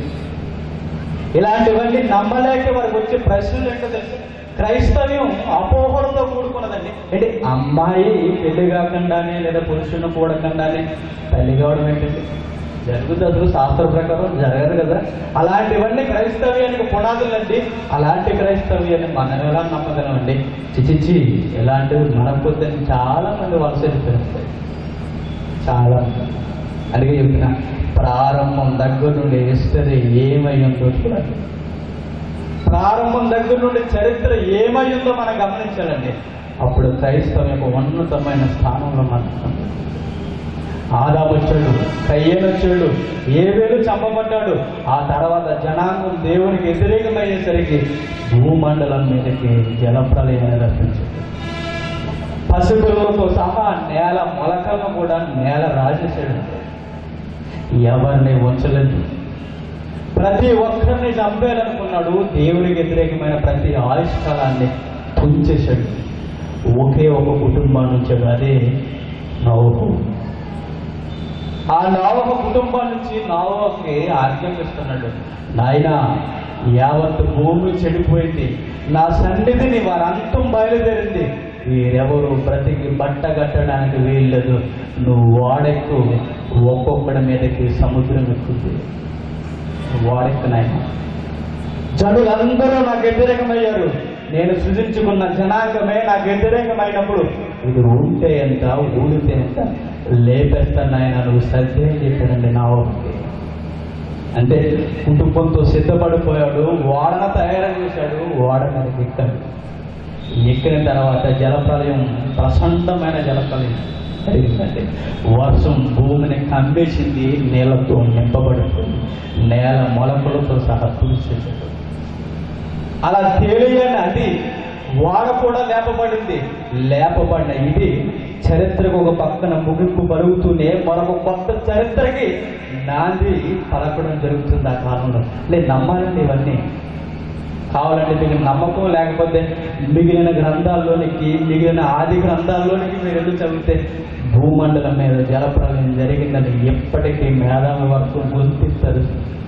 ఇలాంటివన్నీ నమ్మలేక వారికి వచ్చే ప్రశ్నలు ఏంటో తెలుసు క్రైస్తవ్యం అపోహలతో కూడుకున్నదండి అంటే అమ్మాయి పెళ్లి కాకుండానే లేదా పురుషుని కూడకుండానే తల్లి కావడం ఏంటండి జరుగుతుంది అసలు శాస్త్ర ప్రకారం జరగదు కదా అలాంటివన్నీ క్రైస్తవ్యానికి పునాదులండి అలాంటి క్రైస్తవ్యాన్ని మనం ఎలా నమ్మగలమండి చిచిచి ఇలాంటివి మనకొద్దని చాలా మంది వలస వెళ్ళిపోతాయి చాలా మంది. అందుకే చెప్తున్నా ప్రారంభం దగ్గర నుండి హిస్టరీ ఏమై ఉందో చూడండి ప్రారంభం దగ్గర నుండి చరిత్ర ఏమై ఉందో మనం గమనించాలండి అప్పుడు క్రైస్తవం యొక్క ఉన్నతమైన స్థానంలో మనం ఉంటాం. ఆదాము వచ్చాడు కయ్యేలు వచ్చాడు ఏవేలు చంపబడ్డాడు ఆ తర్వాత జనాంగం దేవునికి వ్యతిరేకమయ్యేసరికి భూమండలం మీదకి జలప్రలయాన్ని రప్పించాడు పసిపిల్లలతో సహా నేల మొలకలను కూడా నేల రాజేశాడు ఎవరిని ఉంచలేదు ప్రతి ఒక్కరిని చంపేయాలనుకున్నాడు దేవునికి వ్యతిరేకమైన ప్రతి ఆయుష్కాలాన్ని తుంచేశాడు ఒకే ఒక కుటుంబాన్ని ఉంచాడు అదే నవహు ఆ నవహ కుటుంబం నుంచి నవహకి ఆజ్ఞాపిస్తున్నాడు నాయనా యావత్ భూమి చెడిపోయింది నా సన్నిధిని వారంతం బయలుదేరింది వీరెవరు బ్రతికి బట్ట కట్టడానికి వీల్లేదు నువ్వు వాడెక్కు ఒక్కొక్కడి మీదకి సముద్రం ఎక్కుద్ది వాడెక్కు నాయన జనులందరూ నాకు వ్యతిరేకమయ్యారు నేను సృజించుకున్న జనాంగమే నాకు వ్యతిరేకమైనప్పుడు ఇది ఉంటే ఎంత ఊడితే ఎంత లేపేస్తాను ఆయన నువ్వు సత్యం చెప్పాడండి నా ఊరికి అంటే కుటుంబంతో సిద్ధపడిపోయాడు వాడన తయారు చేశాడు వాడ మీద ఎక్కాడు ఎక్కిన తర్వాత జలప్రలయం ప్రచండమైన జలప్రలయం జరిగిందండి వర్షం భూమిని కమ్మేసింది నీళ్లతో నింపబడిపోయింది నేల మొలకలతో సహా తుడిచేసాడు అలా తేలియని అది వాడ కూడా లేపబడింది లేపబడిన ఇది చరిత్రకు ఒక పక్కన ముగింపు పలుకుతూనే మరొక కొత్త చరిత్రకి నాంది పలకడం జరుగుతుంది ఆ కాలంలో నేను నమ్మాలండి ఇవన్నీ కావాలంటే మీకు నమ్మకం లేకపోతే మిగిలిన గ్రంథాల్లోనికి మిగిలిన ఆది గ్రంథాల్లోనికి మీరు ఎందుకు చదివితే భూమండలం మీద జలప్రలయం జరిగిందని ఎప్పటికీ మేధావి వరకు గుర్తిస్తారు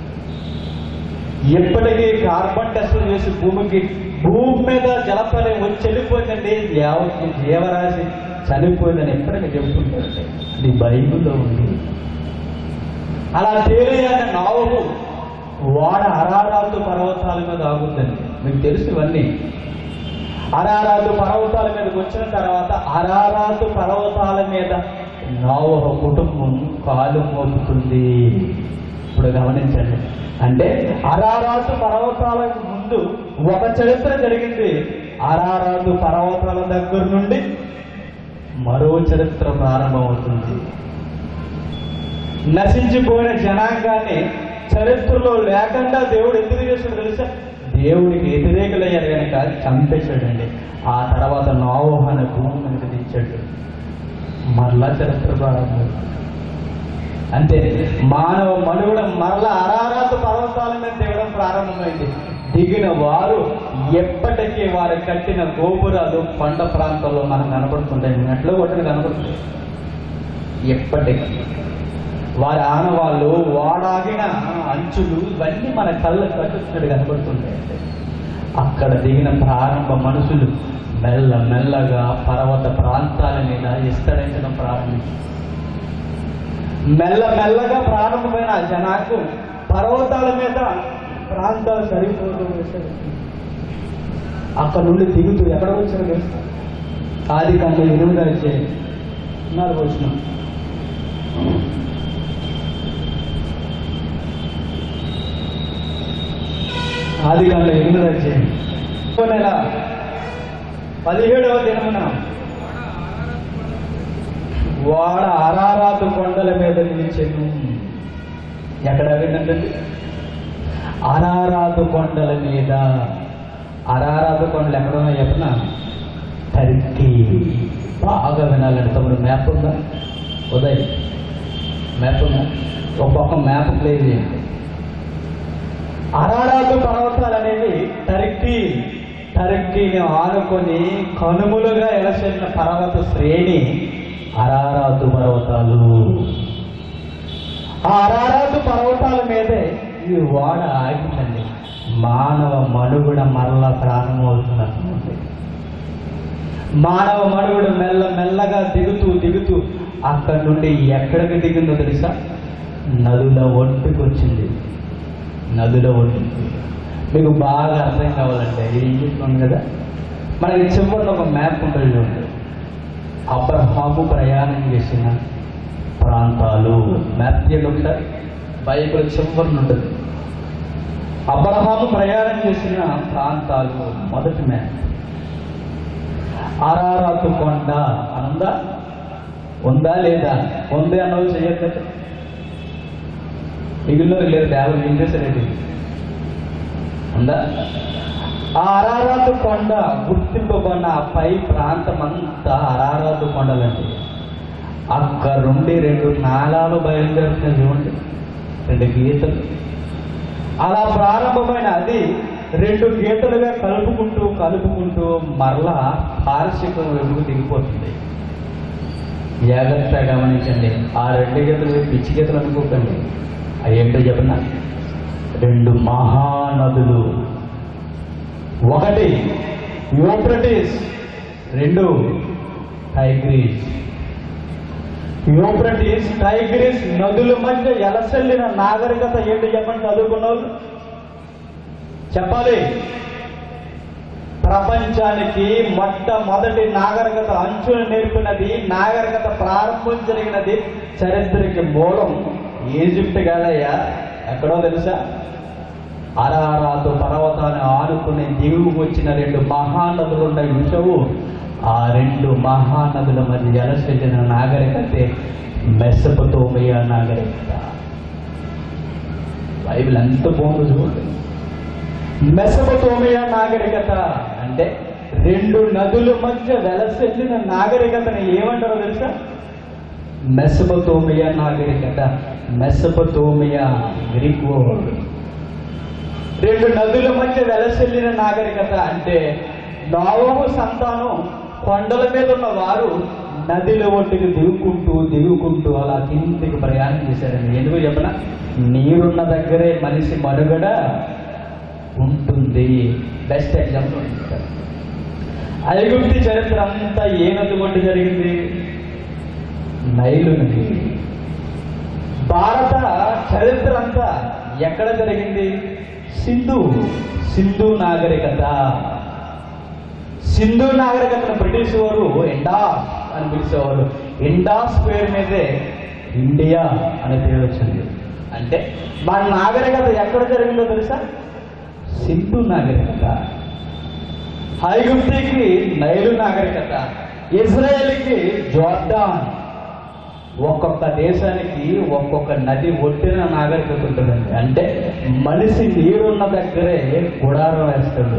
ఎప్పటికీ కార్బన్ టెస్టులు చేసి భూమికి భూమి మీద జలప్రలయం వచ్చి వెళ్ళిపోయిందండి యావత్ జీవరాశి చనిపోయిందని ఎప్పటికీ చెబుతుంటారండి అది బైబిల్లో ఉంది అలా తేలియాన నావకు వాడ అరారాతు పర్వతాల మీద ఆగుద్దండి మీకు తెలుసు ఇవన్నీ అరారాతు పర్వతాల మీదకి వచ్చిన తర్వాత అరారాతు పర్వతాల మీద నావహ కుటుంబం కాలు మోపుతుంది ఇప్పుడు గమనించండి అంటే అరారాతు పర్వతాల ముందు ఒక చరిత్ర జరిగింది అరారాతు పర్వతాల దగ్గర నుండి మరో చరిత్ర ప్రారంభమవుతుంది నశించిపోయిన జనాంగాన్ని చరిత్రలో లేకుండా దేవుడు ఎందుకు చేశాడు తెలుసా దేవుడికి వ్యతిరేకులయ్యారు కనుక చంపేశాడండి ఆ తర్వాత నోవహ అనే భూమి మీద తెచ్చాడు మరలా చరిత్ర ప్రారంభం అంతే మానవ మనుగడ మరలా అరారాత పర్వతాల మీద దిగడం ప్రారంభమైంది దిగిన వారు ఎప్పటికీ వారు కట్టిన గోపురాలు కొండ ప్రాంతాల్లో మనకు కనబడుతుంటాయి నెట్లో కొట్టిన కనబడుతుంది ఎప్పటికీ వారి ఆనవాళ్ళు వాడాగిన అంచులు ఇవన్నీ మన కళ్ళ కట్టుతున్నట్టు కనబడుతుంటాయి అక్కడ దిగిన ప్రారంభ మనుషులు మెల్ల మెల్లగా పర్వత ప్రాంతాల మీద విస్తరించడం ప్రారంభించారు మెల్ల మెల్లగా ప్రారంభమైన ఆ జనాకు పర్వతాల మీద ప్రాంతాలు సరిపోతూ వచ్చాయి అక్కడ నుండి దిగుతూ ఎక్కడ వచ్చారు తెలుసా ఆది కాండ ఎనిమిది వచ్చే నాలుగు వచ్చిన ఆది కాండ ఎనిమిది వచ్చే నెల పదిహేడవ దినమున వాడ అరారాతు కొండల మీద నిలిచెను ఎక్కడ వినండి అరారాతు కొండల మీద అరారాతు కొండలు ఎక్కడ ఉన్నాయి చెప్పిన టర్కీ బాగా వినాలండి తమ్ముడు మ్యాప్ ఉందా ఉదయ్ మ్యాప్ ఉందా ఒక పక్క మ్యాప్ ప్లే చేయండి అరారాతు పర్వతాలు అనేవి టర్కీ టర్కీని ఆనుకొని కనుములుగా ఎలసిన పర్వత శ్రేణి అరారాతు పర్వతాలు ఆ అరారాతు పర్వతాల మీదే ఈ వాడ ఆగిందండి మానవ మనుగుడ మరలా ప్రారంభమవుతున్నట్టుంది మానవ మనుగుడు మెల్ల మెల్లగా దిగుతూ దిగుతూ అక్కడి నుండి ఎక్కడికి దిగిందో తెలుసా నదుల ఒడ్డుకు వచ్చింది నదుల ఒడ్డుకి మీకు బాగా అర్థం కావాలంటే ఇది ఇంగ్లీష్లో ఉంది కదా మనకి చివరిలో ఒక మ్యాప్ ఉంటుంది చూడండి అబ్రహాము ప్రయాణం చేసిన ప్రాంతాలు మ్యాప్ తీయండి ఒకసారి బైబిల్ చివరిని ఉంటుంది అబ్రహాము ప్రయాణం చేసిన ప్రాంతాలు మొదటి మ్యాప్ అరారాతు కొండ అనుందా ఉందా లేదా ఉంది అన్నది చెయ్యట్లేదు మిగిలిన లేదు దేవలు ఏం చేశారండి ఉందా ఆ అరారాతు కొండ గుర్తింపబడిన ఆ పై ప్రాంతం అంతా అరారాతు కొండలండి అక్కడ నుండి రెండు నాళాలు బయలుదేరుతున్నాయి చూడండి రెండు గీతలు అలా ప్రారంభమైన అది రెండు గీతలుగా కలుపుకుంటూ కలుపుకుంటూ మరలా పారిశుద్ధం వెలుగు దిగిపోతుంది జాగ్రత్తగా గమనించండి ఆ రెండు గీతలు పిచ్చి గీతలు అనుకోకండి అవి ఏంటో చెప్పనా రెండు మహానదులు ఒకటి యూప్రటిస్ రెండు టైగ్రీస్ యూప్రటిస్ టైగ్రీస్ నదుల మధ్య ఎలసెల్లిన నాగరికత ఏంటి చెప్పండి చదువుకున్న వాళ్ళు చెప్పాలి ప్రపంచానికి మొట్టమొదటి నాగరికత అంచులు నేర్పినది నాగరికత ప్రారంభం జరిగినది చరిత్రకి మూలం ఈజిప్ట్ కాదయ్యా ఎక్కడో తెలుసా అరారాతు పర్వతాన్ని ఆనుకుని దిగువకు వచ్చిన రెండు మహానదులు ఉన్న విషవు ఆ రెండు మహానదుల మధ్య ఎలసెల్లిన నాగరికతే మెసపతోమియా నాగరికత బైబిల్ ఎంత బాగుందో చూడండి మెసపతోమియా నాగరికత అంటే రెండు నదుల మధ్య వెలసెల్లిన నాగరికతని ఏమంటారో తెలుసా మెసపతోమియా నాగరికత మెసపతోమియా గ్రీక్ వర్డ్ రెండు నదుల మధ్య వెలసెల్లిన నాగరికత అంటే నోవహు సంతానం కొండల మీద ఉన్న వారు నదిల ఒడ్డుకి దిగుకుంటూ దిగుకుంటూ అలా కిందికి ప్రయాణం చేశారండి ఎందుకు చెప్పన నీరున్న దగ్గరే మనిషి మనుగడ ఉంటుంది బెస్ట్ ఎగ్జాంపుల్ ఐగుప్తి చరిత్ర అంతా ఏ నది ఒడ్డు జరిగింది నైలు నది భారత చరిత్ర అంతా ఎక్కడ జరిగింది సింధు సింధు నాగరికత సింధు నాగరికతను బ్రిటిష్ వారు ఇండాస్ అని పిలిచేవారు ఇండాస్ పేరు మీదే ఇండియా అనే పేరు వచ్చింది అంటే మన నాగరికత ఎక్కడ జరిగిందో తెలుసా సింధు నాగరికత ఐగుప్తికి నైలు నాగరికత ఇజ్రాయెల్కి జోర్డాన్ ఒక్కొక్క దేశానికి ఒక్కొక్క నది ఒట్టిన నాగరికత ఉంటుందండి అంటే మనిషి నీరున్న దగ్గరే గుడారం వేస్తాడు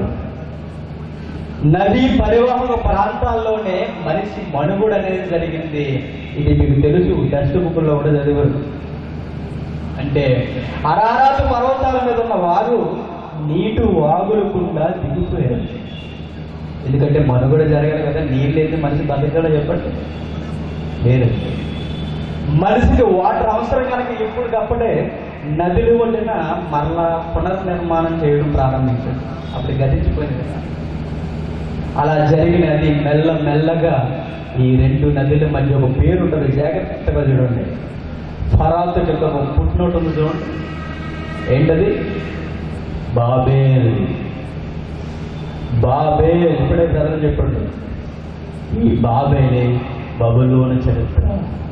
నదీ పరివాహక ప్రాంతాల్లోనే మనిషి మనుగుడు అనేది జరిగింది ఇది మీకు తెలుసు టెక్స్ట్ బుక్లో కూడా చదివారు అంటే అరారాతు పర్వతాల మీద ఉన్న వారు నీటు వాగులకుండా దిగిపోయారు ఎందుకంటే మనుగడ జరగాలి కదా నీళ్ళు అయితే మనిషి బతకడా చెప్పండి లేదు మనిషికి వాటర్ అవసరం కనుక ఎప్పటికప్పుడే నదులు ఒడ్డిన మరలా పునర్నిర్మాణం చేయడం ప్రారంభించాడు అప్పుడు గతించిపోయింది కదా అలా జరిగినది మెల్ల మెల్లగా ఈ రెండు నదుల మధ్య ఒక పేరు ఉంటుంది జాగ్రత్తగా చూడండి ఫరాత్ యొక్క ఒక పుట్టినోటు ఉంది చూడండి ఏంటది బాబేల్ బాబేల్ ఇప్పుడే బ్రదర్ చెప్పండి ఈ బాబేలే బబులోని చరిత్ర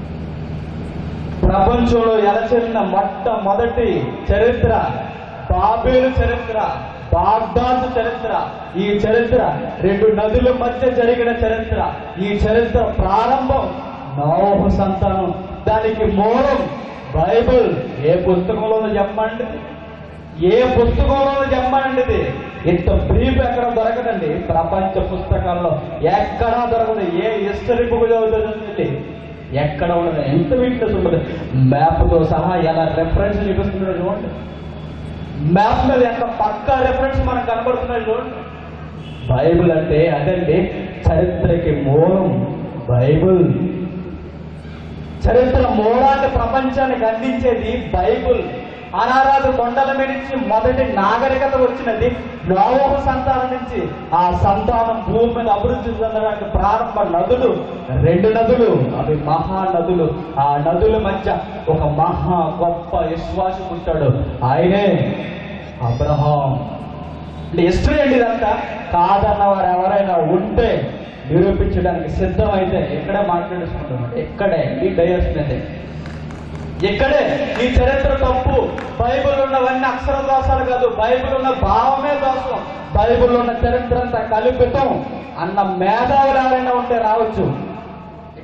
ప్రపంచంలో ఎలచెల్లిన మొట్టమొదటి చరిత్ర బాబేలు చరిత్ర బాగ్దాదు చరిత్ర ఈ చరిత్ర రెండు నదుల మధ్య జరిగిన చరిత్ర ఈ చరిత్ర ప్రారంభం నోహు సంతానం దానికి మూలం బైబిల్ ఏ పుస్తకంలో చెప్పండి ఏ పుస్తకంలో చెప్పండి ఇది ఇంత బ్రీఫ్ ఎక్కడ దొరకదండి ప్రపంచ పుస్తకాల్లో ఎక్కడా దొరకదు ఏ హిస్టరీ బుక్ చదువుతుంది ఎక్కడ ఉండదు ఎంత వీక్నెస్ ఉండదు మ్యాప్తో సహా ఎలా రెఫరెన్స్ చూపిస్తున్నాడు చూడండి మ్యాప్ మీద ఎంత పక్కా రెఫరెన్స్ మనకు కనబడుతున్నాయి చూడండి బైబిల్ అంటే అదండి చరిత్రకి మూలం బైబిల్ చరిత్ర మూలాన్ని ప్రపంచానికి అందించేది బైబిల్ అనారాధ కొండల మీద నుంచి మొదటి నాగరికత వచ్చినది నోవహు సంతానం నుంచి ఆ సంతానం భూమి మీద అభివృద్ధి చెందడానికి ప్రారంభ నదులు రెండు నదులు అవి మహానదులు ఆ నదుల మధ్య ఒక మహా గొప్ప విశ్వాసం ఉంటాడు ఆయనే అబ్రహాం అంటే హిస్టరీ అండి ఇదంతా కాదన్న వారు ఎవరైనా ఉంటే నిరూపించడానికి సిద్ధమైతే ఇక్కడే మాట్లాడేసుకుంటాం ఇక్కడే ఈ డయస్ మీదే ఇక్కడే ఈ చరిత్ర తప్పు బైబిల్ ఉన్నవన్నీ అక్షర దోషాలు కాదు బైబిల్ ఉన్న భావమే దోషం బైబిల్ ఉన్న చరిత్ర అంతా కల్పితం అన్న మేధావులు ఎవరైనా ఉంటే రావచ్చు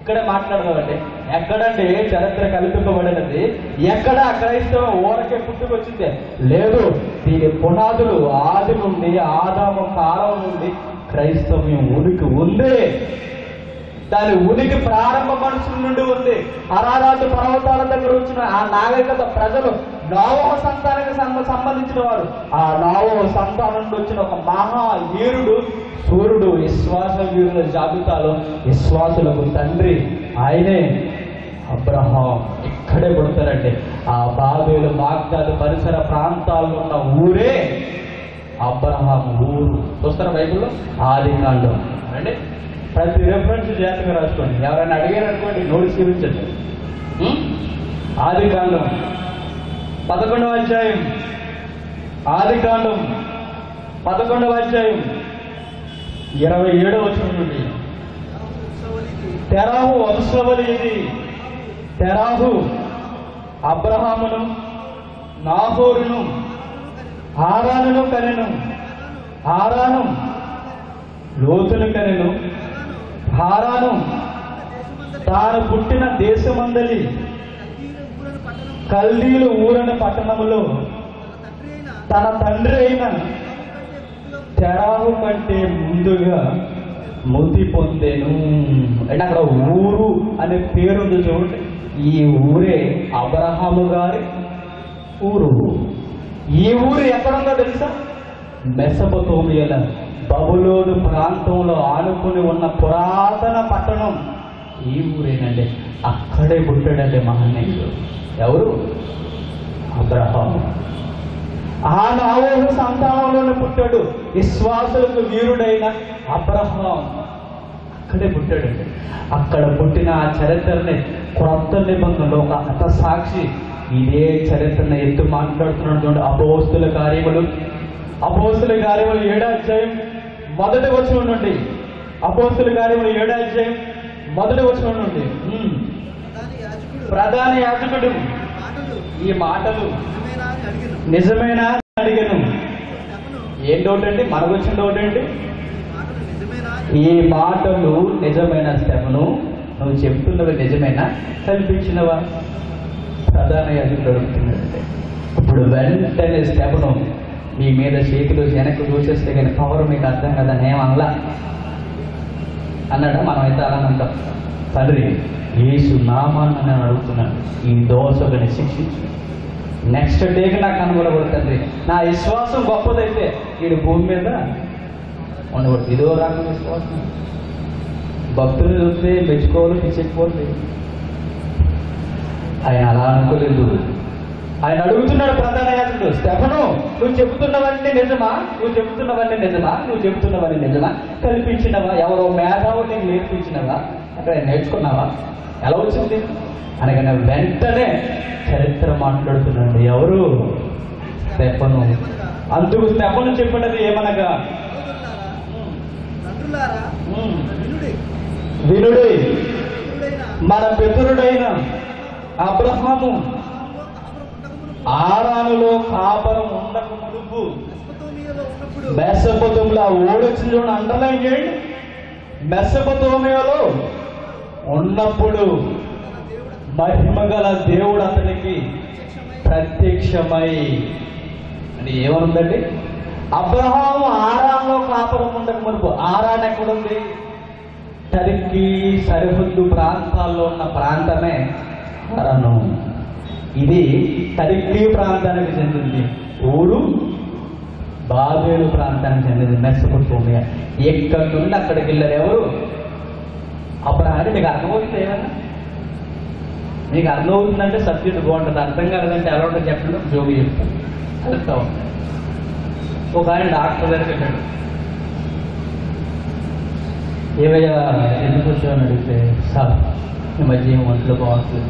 ఇక్కడే మాట్లాడదామండి ఎక్కడండి చరిత్ర కల్పింపబడినది ఎక్కడ క్రైస్తవం ఊరకే పుట్టుకొచ్చింది లేదు దీని పునాదులు ఆది నుండి ఆదాము కాలం నుండి క్రైస్తవ్యం ఉనికి ఉంది దాని ఉనికి ప్రారంభ మనుషుల నుండి ఉంది అరారాజు పర్వతాల దగ్గర వచ్చిన ఆ నాగరికత ప్రజలు నోవహ సంతానానికి సంబ- సంబంధించిన వారు ఆ నోవహ సంతానం నుండి వచ్చిన ఒక మహా వీరుడు సూర్యుడు విశ్వాస వీరుల జాబితాలో విశ్వాసులకు తండ్రి ఆయనే అబ్రహాం ఇక్కడే పుడతారండి ఆ బాబేలు బాగ్దాదు పరిసర ప్రాంతాల్లో ఉన్న ఊరే అబ్రహాం ఊరు చూస్తారా బైబిల్లో ఆది కాండం అంటే ప్రతి రెఫరెన్స్ జాగ్రత్తగా రాసుకోండి ఎవరైనా అడిగారు అనుకోండి నోట్స్ చూపించండి ఉం? ఆది కాండం పదకొండవ అధ్యాయం ఆది కాండం పదకొండవ అధ్యాయం ఇరవై ఏడవ వచనం నుండి తెరాహు వంశవలి ఇది తెరాహు అబ్రహామును నాహోరును ఆరానును కనెను ఆరాను లోతును కనెను హారాను తాను పుట్టిన దేశమందలి కల్దీలు ఊరని పట్టణములో తన తండ్రి అయిన తెరాహు కంటే ముందుగా మృతి పొందెను అంటే అక్కడ ఊరు అనే పేరు ఉంది చూడండి ఈ ఊరే అబ్రహాము గారి ఊరు ఈ ఊరు ఎక్కడుందో తెలుసా మెసపతోమియల బబులోను ప్రాంతంలో ఆనుకుని ఉన్న పురాతన పట్టణం ఈ ఊరేనండి అక్కడే పుట్టాడండి మహనీయుడు ఎవరు అబ్రహాము ఆ నావోహు సంతానంలోనే పుట్టాడు విశ్వాసులకు వీరుడైన అబ్రహాం అక్కడే పుట్టాడండి అక్కడ పుట్టిన ఆ చరిత్రని క్రొత్త నిబంధనలో ఒక హత సాక్షి ఇదే చరిత్రను ఎత్తు మాట్లాడుతున్నటువంటి అపోస్తుల కార్యములు అపోస్తుల కార్యములు ఏడో అధ్యాయం మొదటి వచనం నుండి అపోస్తుల కార్యములు ఏడో అధ్యాయం మొదటి వచనం నుండి ఉమ్. ప్రధాన యాజకుడు ఈ మాటలు నిజమేనా అని అడిగాను ఏం డౌట్ అండి మనకు వచ్చిన డౌట్ ఏంటి ఈ మాటలు నిజమైన శ్రమను నువ్వు చెప్తున్నవి నిజమేనా కల్పించినవా ప్రధాన యాజకుడు అడుగుతున్నాడంటే ఇప్పుడు వెంటనే శ్రమను మీ మీద చేతులు వెనక్కి చూసేస్తే కానీ పవర్ మీకు అర్థం కదా ఏమనలా అన్నాడా మనమైతే అలా అంటాం తండ్రి యేసు నామాన్ని నేను అడుగుతున్నాను ఈ దోషకుని శిక్షించు నెక్స్ట్ డేకి నాకు కనుగొనకూడదు తండ్రి నా విశ్వాసం గొప్పదైతే వీడి భూమి మీద ఉండకూడదు ఇదో రకం విశ్వాసం భక్తులు చూస్తే మెచ్చుకోవాలి పిచ్చెక్కిపోతుంది ఆయన అలా అనుకోలేదు ఆయన అడుగుతున్నాడు ప్రధాన యాజకుడు స్టెఫను నువ్వు చెబుతున్నవన్నీ నిజమా నువ్వు చెబుతున్నవన్నీ నిజమా నువ్వు చెబుతున్నవన్నీ నిజమా కల్పించినవా ఎవరో మేధావులు నీకు నేర్పించినవా అక్కడ నేర్చుకున్నావా ఎలా వచ్చింది అనగానే వెంటనే చరిత్ర మాట్లాడుతున్నాడు ఎవరు స్టెఫను అందుకు స్టెఫను చెప్పినది ఏమనగా తండ్రులారా ఉమ్, వినుడి వినుడి వినుడైన మన పితరుడైన అబ్రహాము ఆరానులో కాపరం ఉండక మునుపు మెస్పతోమియాలో ఉన్నప్పుడు మెస్సపతోమిలో ఓడొచ్చింది చూడండి అండర్లైన్ చేయండి మెస్సపతోమియాలో ఉన్నప్పుడు తన దేవుడు మహిమగల దేవుడు అతనికి ప్రత్యక్షమై అని ఏమనుందండి అబ్రహాము ఆరాంలో కాపురం ఉండక మునుపు ఆరాన్ ఎక్కడుంది టర్కీ సరిహద్దు ప్రాంతాల్లో ఉన్న ప్రాంతమే ఆరాను ఇది టర్కీ ప్రాంతానికి చెందింది ఊరు బాబేలు ప్రాంతానికి చెందింది మెస్సపొటోమియా ఎక్కడి నుండి అక్కడికి వెళ్ళారు ఎవరు అబ్రహాన్ని మీకు అర్థమవుతుంది ఏమన్నా మీకు అర్థమవుతుందంటే సబ్జెక్ట్ బాగుంటుంది అర్థం కాలేదంటే ఎలా ఉంటుంది చెప్పండి జోగి చెప్తాను అర్థం అవుతుంది ఒక ఆయన డాక్టర్ దగ్గరికి వెళ్ళాడు ఏవయ్యా ఎందుకు వచ్చావని అడిగితే సార్ ఈ మధ్య ఏం ఒంట్లో బాగుంటుంది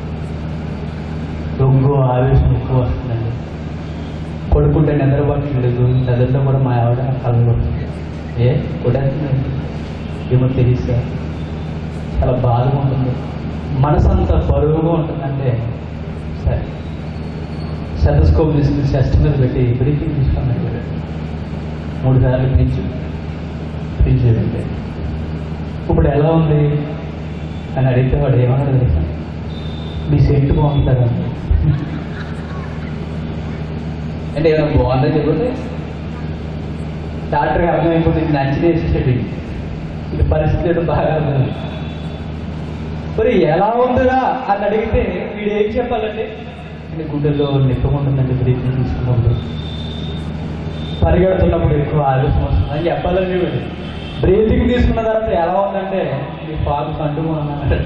దొంగ ఆవేశం ఎక్కువ వస్తుందండి పడుకుంటే నిద్ర పట్టలేదు నిద్రలో కూడా మా ఆవిడ కళ్ళు కొడుతుంది ఏ కొట్టేస్తుందండి ఏమో తెలుసా చాలా బాధగా ఉంటుంది మనసు అంత బరువుగా ఉంటుందంటే సరే సెటస్కోప్ తీసుకుని చెస్ట్ మీద పెట్టి బ్రీతింగ్ తీసుకున్నాడు మూడు సార్లు పీల్చు పీల్చేదండి ఇప్పుడు ఎలా ఉంది అని అడిగితే వాడు ఏమన్నాడు తెలుసా మీ సెంటు బాగుంటుందా అంటే ఏమైనా బాగుందని చెప్తే డాక్టర్కి అర్థమైపోతుంది నచ్చితే వేసేసాడు ఇది పరిస్థితి ఏంటో బాగా అర్థమైంది మరి ఎలా ఉందిరా అని అడిగితే వీడు ఏం చెప్పాలంటే అంటే గుండెల్లో నిప్పకుంటుందండి బ్రీతింగ్ తీసుకున్నప్పుడు పరిగెడుతున్నప్పుడు ఎక్కువ ఆలస్యం వస్తుంది అని చెప్పాలండి వీడు బ్రీతింగ్ తీసుకున్న తర్వాత ఎలా ఉందంటే మీ పాలు కంటుగా ఉన్నాడు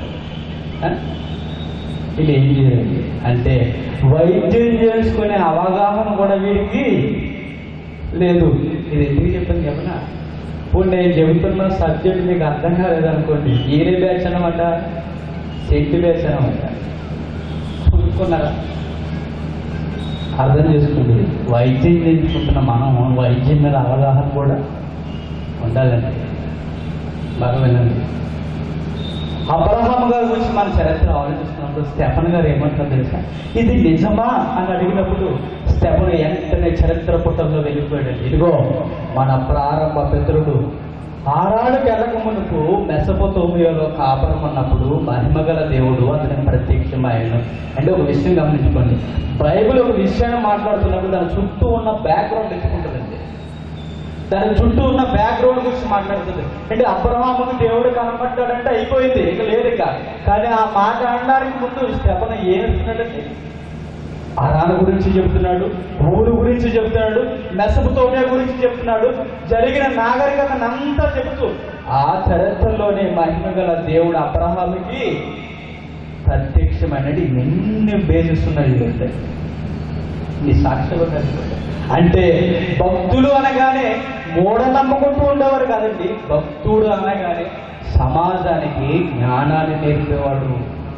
వీళ్ళు ఏం చేయాలి అంటే వైద్యం చేసుకునే అవగాహన కూడా వీడికి లేదు ఇది ఎందుకు చెప్పాను చెప్పనా ఇప్పుడు నేను చెబుతున్న సబ్జెక్ట్ మీకు అర్థం కాలేదనుకోండి ఈరే బ్యాచ్ అనమాట సెంటి బ్యాచ్ అనమాట చూసుకున్నారా అర్థం చేసుకోండి వైద్యం నేర్చుకుంటున్న మనం వైద్యం మీద అవగాహన కూడా ఉండాలండి బాగా వినండి అబ్రహాం గారి గురించి మన చరిత్ర ఆలోచిస్తున్నప్పుడు స్టెఫన్ గారు ఏమంటారు తెలుసా ఇది నిజమా అని అడిగినప్పుడు స్టెఫన్ వెంటనే చరిత్ర పుటంలో వెళ్ళిపోయాడు ఇదిగో మన ప్రారంభ పితరుడు ఆరాళ్ళకి వెళ్ళక మునుపు మెసపోతోమియోలో కాపురం అన్నప్పుడు మహిమగల దేవుడు అతనికి ప్రత్యక్షమాయను అంటే ఒక విషయం గమనించుకోండి బైబిల్ ఒక విషయాన్ని మాట్లాడుతున్నప్పుడు దాని చుట్టూ ఉన్న బ్యాక్గ్రౌండ్ ఎత్తుకుంటుందండి దాని చుట్టూ ఉన్న బ్యాక్గ్రౌండ్ గురించి మాట్లాడుతుంది అంటే అబ్రహాముకు దేవుడు కనపడ్డాడంటే అయిపోయింది ఇక లేదు ఇక కానీ ఆ మాట అనడానికి ముందు స్టెపన ఏం ఇస్తున్నాడంటే అరాను గురించి చెప్తున్నాడు ఊరు గురించి చెప్తున్నాడు మెసపుతోనే గురించి చెప్తున్నాడు జరిగిన నాగరికతను అంతా చెబుతూ ఆ చరిత్రలోనే మహిమ గల దేవుడు అబ్రహాముకి ప్రత్యక్షమైనది ఎన్ని బేసిస్ ఉన్నాయి చూడండి నీ సాక్ష్యాలు ఉన్నాయి చూడండి. అంటే భక్తులు అనగానే మూఢనమ్మకుంటూ ఉండేవారు కాదండి భక్తుడు అనగానే సమాజానికి జ్ఞానాన్ని నేర్పేవాడు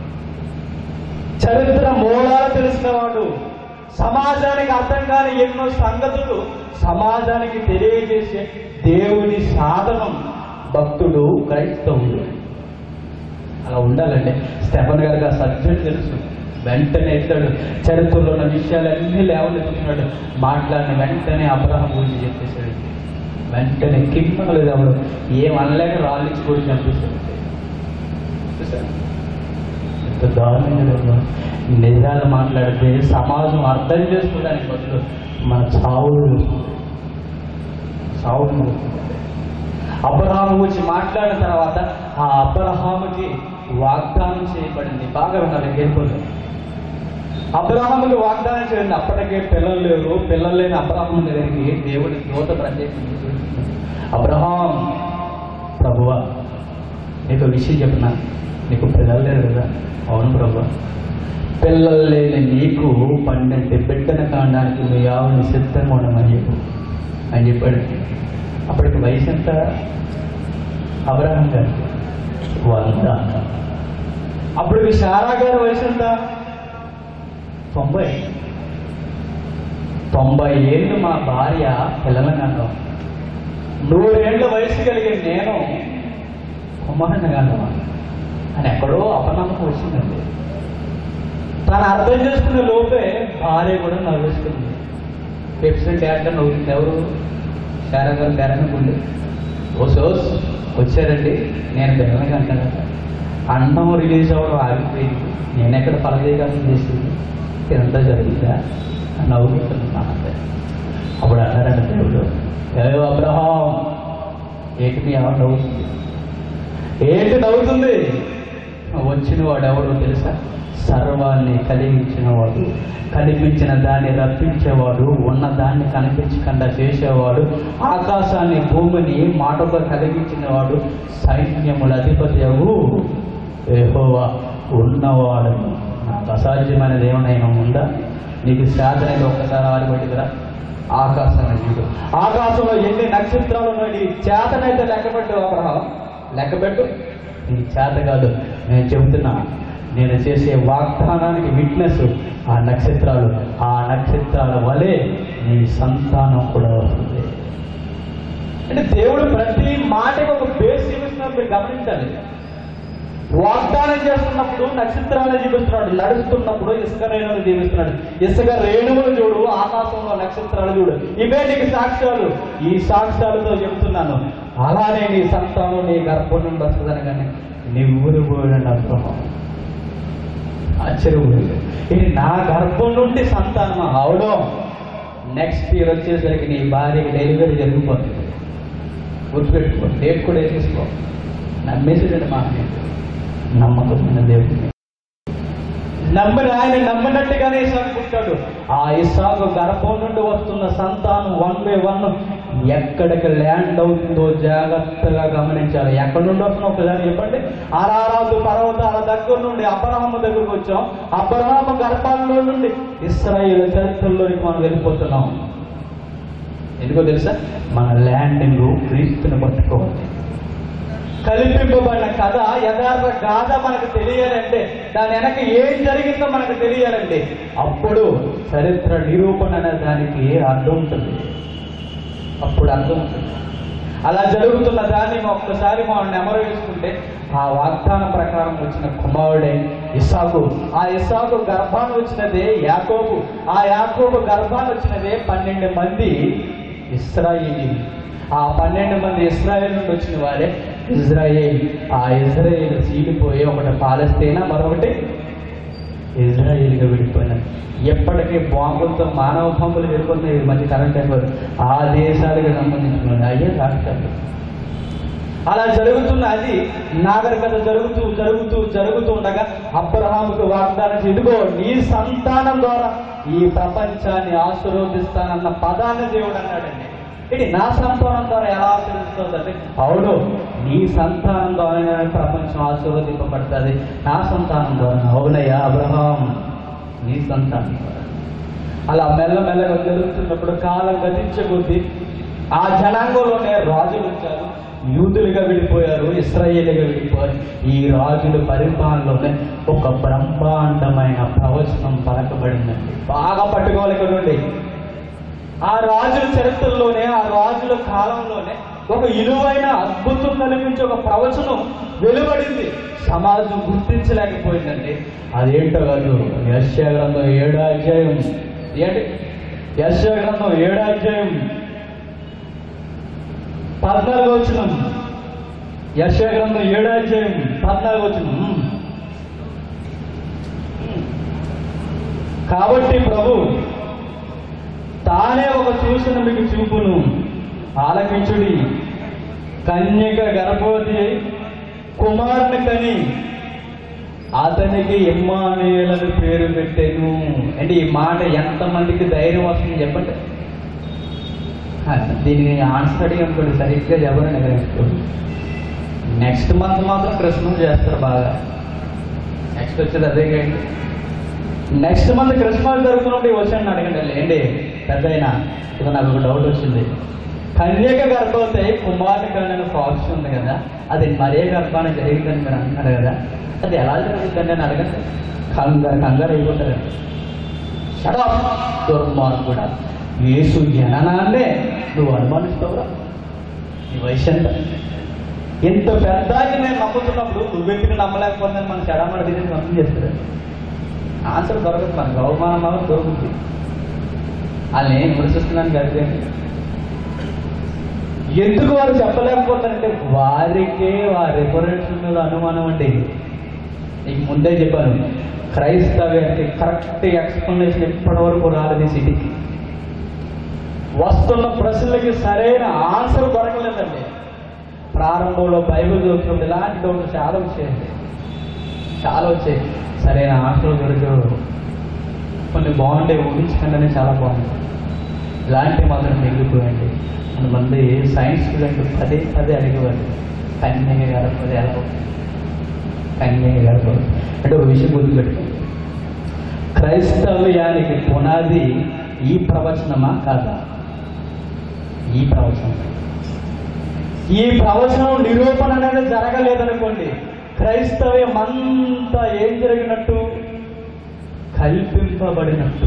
చరిత్ర మూలాలు తెలిసినవాడు సమాజానికి అర్థం కాని ఎన్నో సంగతులు సమాజానికి తెలియజేసే దేవుని సాధనం భక్తుడు క్రైస్తవుడు అలా ఉండాలండి స్టెఫన్ గారికి ఆ సబ్జెక్ట్ తెలుసు వెంటనే ఎత్తాడు చరిత్రలో ఉన్న విషయాలన్నీ లేవనెత్తుకున్నాడు మాట్లాడిన వెంటనే అబ్రహం గురించి చెప్పేశాడు వెంటనే కిమ్మలేదు ఎవడు ఏం అనలేక రాళ్ళిచ్చి కూడా చంపేశాడు చూసారా? ఎంత దారుణంగా ఉందో. నిజాలు మాట్లాడితే సమాజం అర్థం చేసుకోవడానికి బదులు మన చావులు చూస్తుంది చావులు చూస్తుంది అబ్రహాము గురించి మాట్లాడిన తర్వాత ఆ అబ్రహాముకి వాగ్దానం చేయబడింది బాగా వినాలి గెలుపులు అబ్రహాముకి వాగ్దానం చేయండి అప్పటికే పిల్లలు లేరు పిల్లలు లేని అబ్రహాము దగ్గరికి దేవుడి దూత ప్రత్యేకించి అబ్రహాం ప్రభువా నీకు విషయం చెప్పిన నీకు పిల్లలు లేరు కదా అవును ప్రభు పిల్లలు లేని నీకు పన్నెండు బిడ్డను కావడానికి నువ్వు యావని సిద్ధంగా ఉండమని చెప్పు అని చెప్పాడు అప్పటికి వయసు ఎంత అబ్రహం గారు వంద అప్పటికి శారా గారి వయసు ఎంత తొంభై తొంభై ఏళ్ళు మా భార్య పిల్లలను కన్నాం నూరేళ్ల వయసు కలిగిన నేను కుమారుని కన్నావా అని ఎక్కడో అపనమ్మకం వచ్చిందండి తను అర్థం చేసుకునే లోపే భార్య కూడా నవ్వేసుకుంది పెప్సీ క్యారెక్టర్ నవ్వుతుంది ఎవరు శారా గారు క్యారెక్టర్ ఉండి ఓ సోస్ వచ్చారండి నేను పిల్లలకి అంటాను అన్నం రిలీజ్ అవ్వడం ఆగిపోయింది నేను ఎక్కడ ఫలదీకరణ చేసింది ఇదంతా జరిగిందా అని నవ్వుకుంటున్నాను అంతే అప్పుడు అన్నారంట దేవుడు ఏ అబ్రహాం ఏంటి మీ ఎవరు నవ్వుతుంది ఏంటి నవ్వుతుంది వచ్చిన వాడు ఎవరో తెలుసా సర్వాన్ని కలిగించిన వాడు కనిపించిన దాన్ని రప్పించేవాడు ఉన్న దాన్ని కనిపించకుండా చేసేవాడు ఆకాశాన్ని భూమిని మాటతో కలిగించిన వాడు సైన్యముల అధిపతి యెహోవా ఉన్నవాడు నాకు అసాధ్యమైనది ఏమైనా ఉందా నీకు శాతనైతే ఒక్కసారి ఆరిపెట్టుకురా ఆకాశాన్ని చూడు ఆకాశంలో ఎన్ని నక్షత్రాలు ఉన్నాయి నీ చేతనైతే లెక్కపెట్టు అబ్రహం లెక్కపెట్టు నీ చేత కాదు నేను చెబుతున్నా నేను చేసే వాగ్దానానికి విట్నెస్ ఆ నక్షత్రాలు ఆ నక్షత్రాల వలె నీ సంతానం కూడా వస్తుంది అంటే దేవుడు ప్రతి మాటకి ఒక బేస్ చూపిస్తున్నప్పుడు మీరు గమనించాలి వాగ్దానం చేస్తున్నప్పుడు నక్షత్రాలను చూపిస్తున్నాడు నడుస్తున్నప్పుడు ఇసుక రేణువులు చూపిస్తున్నాడు ఇసుక రేణువులు చూడు ఆకాశంలో నక్షత్రాలు చూడు ఇవే నీకు సాక్ష్యాలు ఈ సాక్ష్యాలతో చెబుతున్నాను అలానే నీ సంతానం నీ గర్భం నుండి వస్తుందని కానీ నివ్వురుపోయాడు అబ్రహం ఆశ్చర్యపోయాడు ఇది నా గర్భం నుండి సంతానం అవడం నెక్స్ట్ ఇయర్ వచ్చేసరికి నీ భార్యకి డెలివరీ జరిగిపోతుంది గుర్తుపెట్టుకో డేట్ కూడా వేసేసుకో నమ్మేసాడండి మా అన్నయ్య. నమ్మకమైన దేవుడిని నమ్మిన ఆయన నమ్మినట్టుగానే ఇసాకు పుట్టాడు ఆ ఇసాకు గర్భం నుండి వస్తున్న సంతానం వన్ బై వన్ ఎక్కడికి ల్యాండ్ అవుతుందో జాగ్రత్తగా గమనించాలి ఎక్కడి నుండి వస్తున్నా ఒకసారి చెప్పండి అరారాదు పర్వతాల దగ్గర నుండి అబ్రహాము దగ్గరకు వచ్చాం అబ్రహాము గర్భంలో నుండి ఇస్రాయేల్ చరిత్రలోనికి మనం వెళ్ళిపోతున్నాం ఎందుకో తెలుసా మన ల్యాండింగ్ క్రీస్తుని పట్టుకోవాలి కల్పింపబడిన కథ యథార్థ గాథ మనకు తెలియాలంటే దాని వెనక ఏం జరిగిందో మనకు తెలియాలంటే అప్పుడు చరిత్ర నిరూపణ అనే దానికి అర్థం ఉంటుంది అప్పుడు అర్థం ఉంటుంది అలా జరుగుతున్న దాన్ని ఒక్కసారి మనం నెమరు వేసుకుంటే ఆ వాగ్దానం ప్రకారం వచ్చిన కుమారుడే ఇసాకు ఆ ఇసాకు గర్భాన్ని వచ్చినదే యాకోబు ఆ యాకోబు గర్భాన్ని వచ్చినదే పన్నెండు మంది ఇస్రాయిలీ ఆ పన్నెండు మంది ఇస్రాయేల్ నుండి వచ్చిన వారే ఇజ్రాయేల్ ఆ ఇజ్రాయేల్ చీలిపోయి ఒకటి పాలస్తీనా మరొకటి ఇజ్రాయేల్గా విడిపోయినారు ఎప్పటికీ బాంబులతో మానవ బాంబులు వెళ్ళిపోతున్నాయి ఈ మధ్య కరెంట్ అయిపోయి ఆ దేశాలకు సంబంధించిన అయ్యే రాష్ట్రాలు అలా జరుగుతున్న అది నాగరికత జరుగుతూ జరుగుతూ జరుగుతూ ఉండగా అబ్రహాముకు వాగ్దానం చేసి, ఇదిగో నీ సంతానం ద్వారా ఈ ప్రపంచాన్ని ఆశీర్వదిస్తానన్న పదాన్ని దేవుడు అన్నాడండి ఇది నా సంతానం ద్వారా ఎలా ఆశీర్వదిస్తుందండి అవును నీ సంతానం ద్వారా ప్రపంచం ఆశీర్వదింపబడుతుంది నా సంతానం ద్వారా అవునయ్యా అబ్రహాం నీ సంతానం ద్వారా అలా మెల్లమెల్లగా జరుగుతున్నప్పుడు కాలం గతించే కొద్దీ ఆ జనాంగంలోనే రాజులు వచ్చారు యూదులుగా విడిపోయారు ఇస్రాయేలుగా విడిపోయారు ఈ రాజుల పరిపాలనలోనే ఒక బ్రహ్మాండమైన ప్రవచనం పలకబడిందండి బాగా పట్టుకోవాలి ఇక్కడ నుండి ఆ రాజుల చరిత్రలోనే ఆ రాజుల కాలంలోనే ఒక ఇలువైన అద్భుతం కనిపించే ఒక ప్రవచనం వెలువడింది సమాజం గుర్తించలేకపోయిందండి అదేంటో కాదు యశ్యా గ్రంథం ఏడో అధ్యాయం ఏంటి యశ్యా గ్రంథం ఏడో అధ్యాయం పద్నాలుగు వచ్చిన యశ్యా గ్రంథం ఏడో అధ్యాయం పద్నాలుగు వచ్చిన కాబట్టి ప్రభు తానే ఒక సూచన మీకు చూపును ఆలకించుడి కన్యక గర్భవతి అయి కుమారుని కని అతనికి ఇమ్మానుయేలని పేరు పెట్టాను అంటే ఈ మాట ఎంతమందికి ధైర్యం వస్తుంది చెప్పండి ఆ, దీనికి ఆన్సర్ అడిగి అనుకోండి సరిగ్గా ఎవరైనా గ్రహించుకోండి నెక్స్ట్ మంత్ మాత్రం క్రిస్మస్ చేస్తారు బాగా నెక్స్ట్ వచ్చేది అదే కండి నెక్స్ట్ మంత్ క్రిస్మస్ జరుగుతున్నప్పుడు వచ్చాను అడగండి ఏంటి పెద్ద అయినా ఇక నాకు ఒక డౌట్ వచ్చింది కన్యక గర్భవతి కుమారుని కన్నా ప్రాసెస్ ఉంది కదా అది మరే గర్భాన్ని జరిగిందని మీరు అంటున్నారు కదా అది ఎలా జరుగుతుందండి అని అడగండి కంగారు కంగారు అయిపోతారు షడప్ దుర్మార్గుడా యేసు జననాన్నే నువ్వు అనుమానిస్తావురా నీ వయసు ఎంత ఇంత పెద్దకి నేను నమ్ముతున్నప్పుడు నువ్వెందుకు నమ్మలేకపోతే మన చెడమడ తిరిగి అర్థం చేస్తారు ఆన్సర్ దొరకదు మనకు అవమానం మాత్రం దొరుకుతుంది వాళ్ళని ఏం విమర్శిస్తున్నాను కలిగే ఎందుకు వారు చెప్పలేకపోతారంటే వారికే వారి రిఫరెన్స్ మీద అనుమానం అండి నీకు ముందే చెప్పాను క్రైస్తవ్యానికి కరెక్ట్ ఎక్స్ప్లెనేషన్ ఇప్పటివరకు రాలేదు ఈ సిటీకి వస్తున్న ప్రశ్నలకి సరైన ఆన్సర్ దొరకలేదండి ప్రారంభంలో బైబిల్ చదువుతున్నప్పుడు ఇలాంటి డౌట్లు చాలా వచ్చాయండి చాలా వచ్చాయి సరైన ఆన్సర్ దొరికారు కొన్ని బాగుండే ఊహించకుండానే చాలా బాగుంది ఇలాంటి మాత్రం మిగిలిపోయండి కొంతమంది సైన్స్ స్టూడెంట్ పదే పదే అడిగేవారు కన్యక గడపది ఎలా అవుతుంది? కన్యక గడపదు అంటే ఒక విషయం గుర్తుపెట్టుకోండి క్రైస్తవ్యానికి పునాది ఈ ప్రవచనమా కాదా ఈ ప్రవచనం ఈ ప్రవచనం నిరూపణ అనేది జరగలేదనుకోండి క్రైస్తవ్యం అంతా ఏం జరిగినట్టు కల్పింపబడినట్టు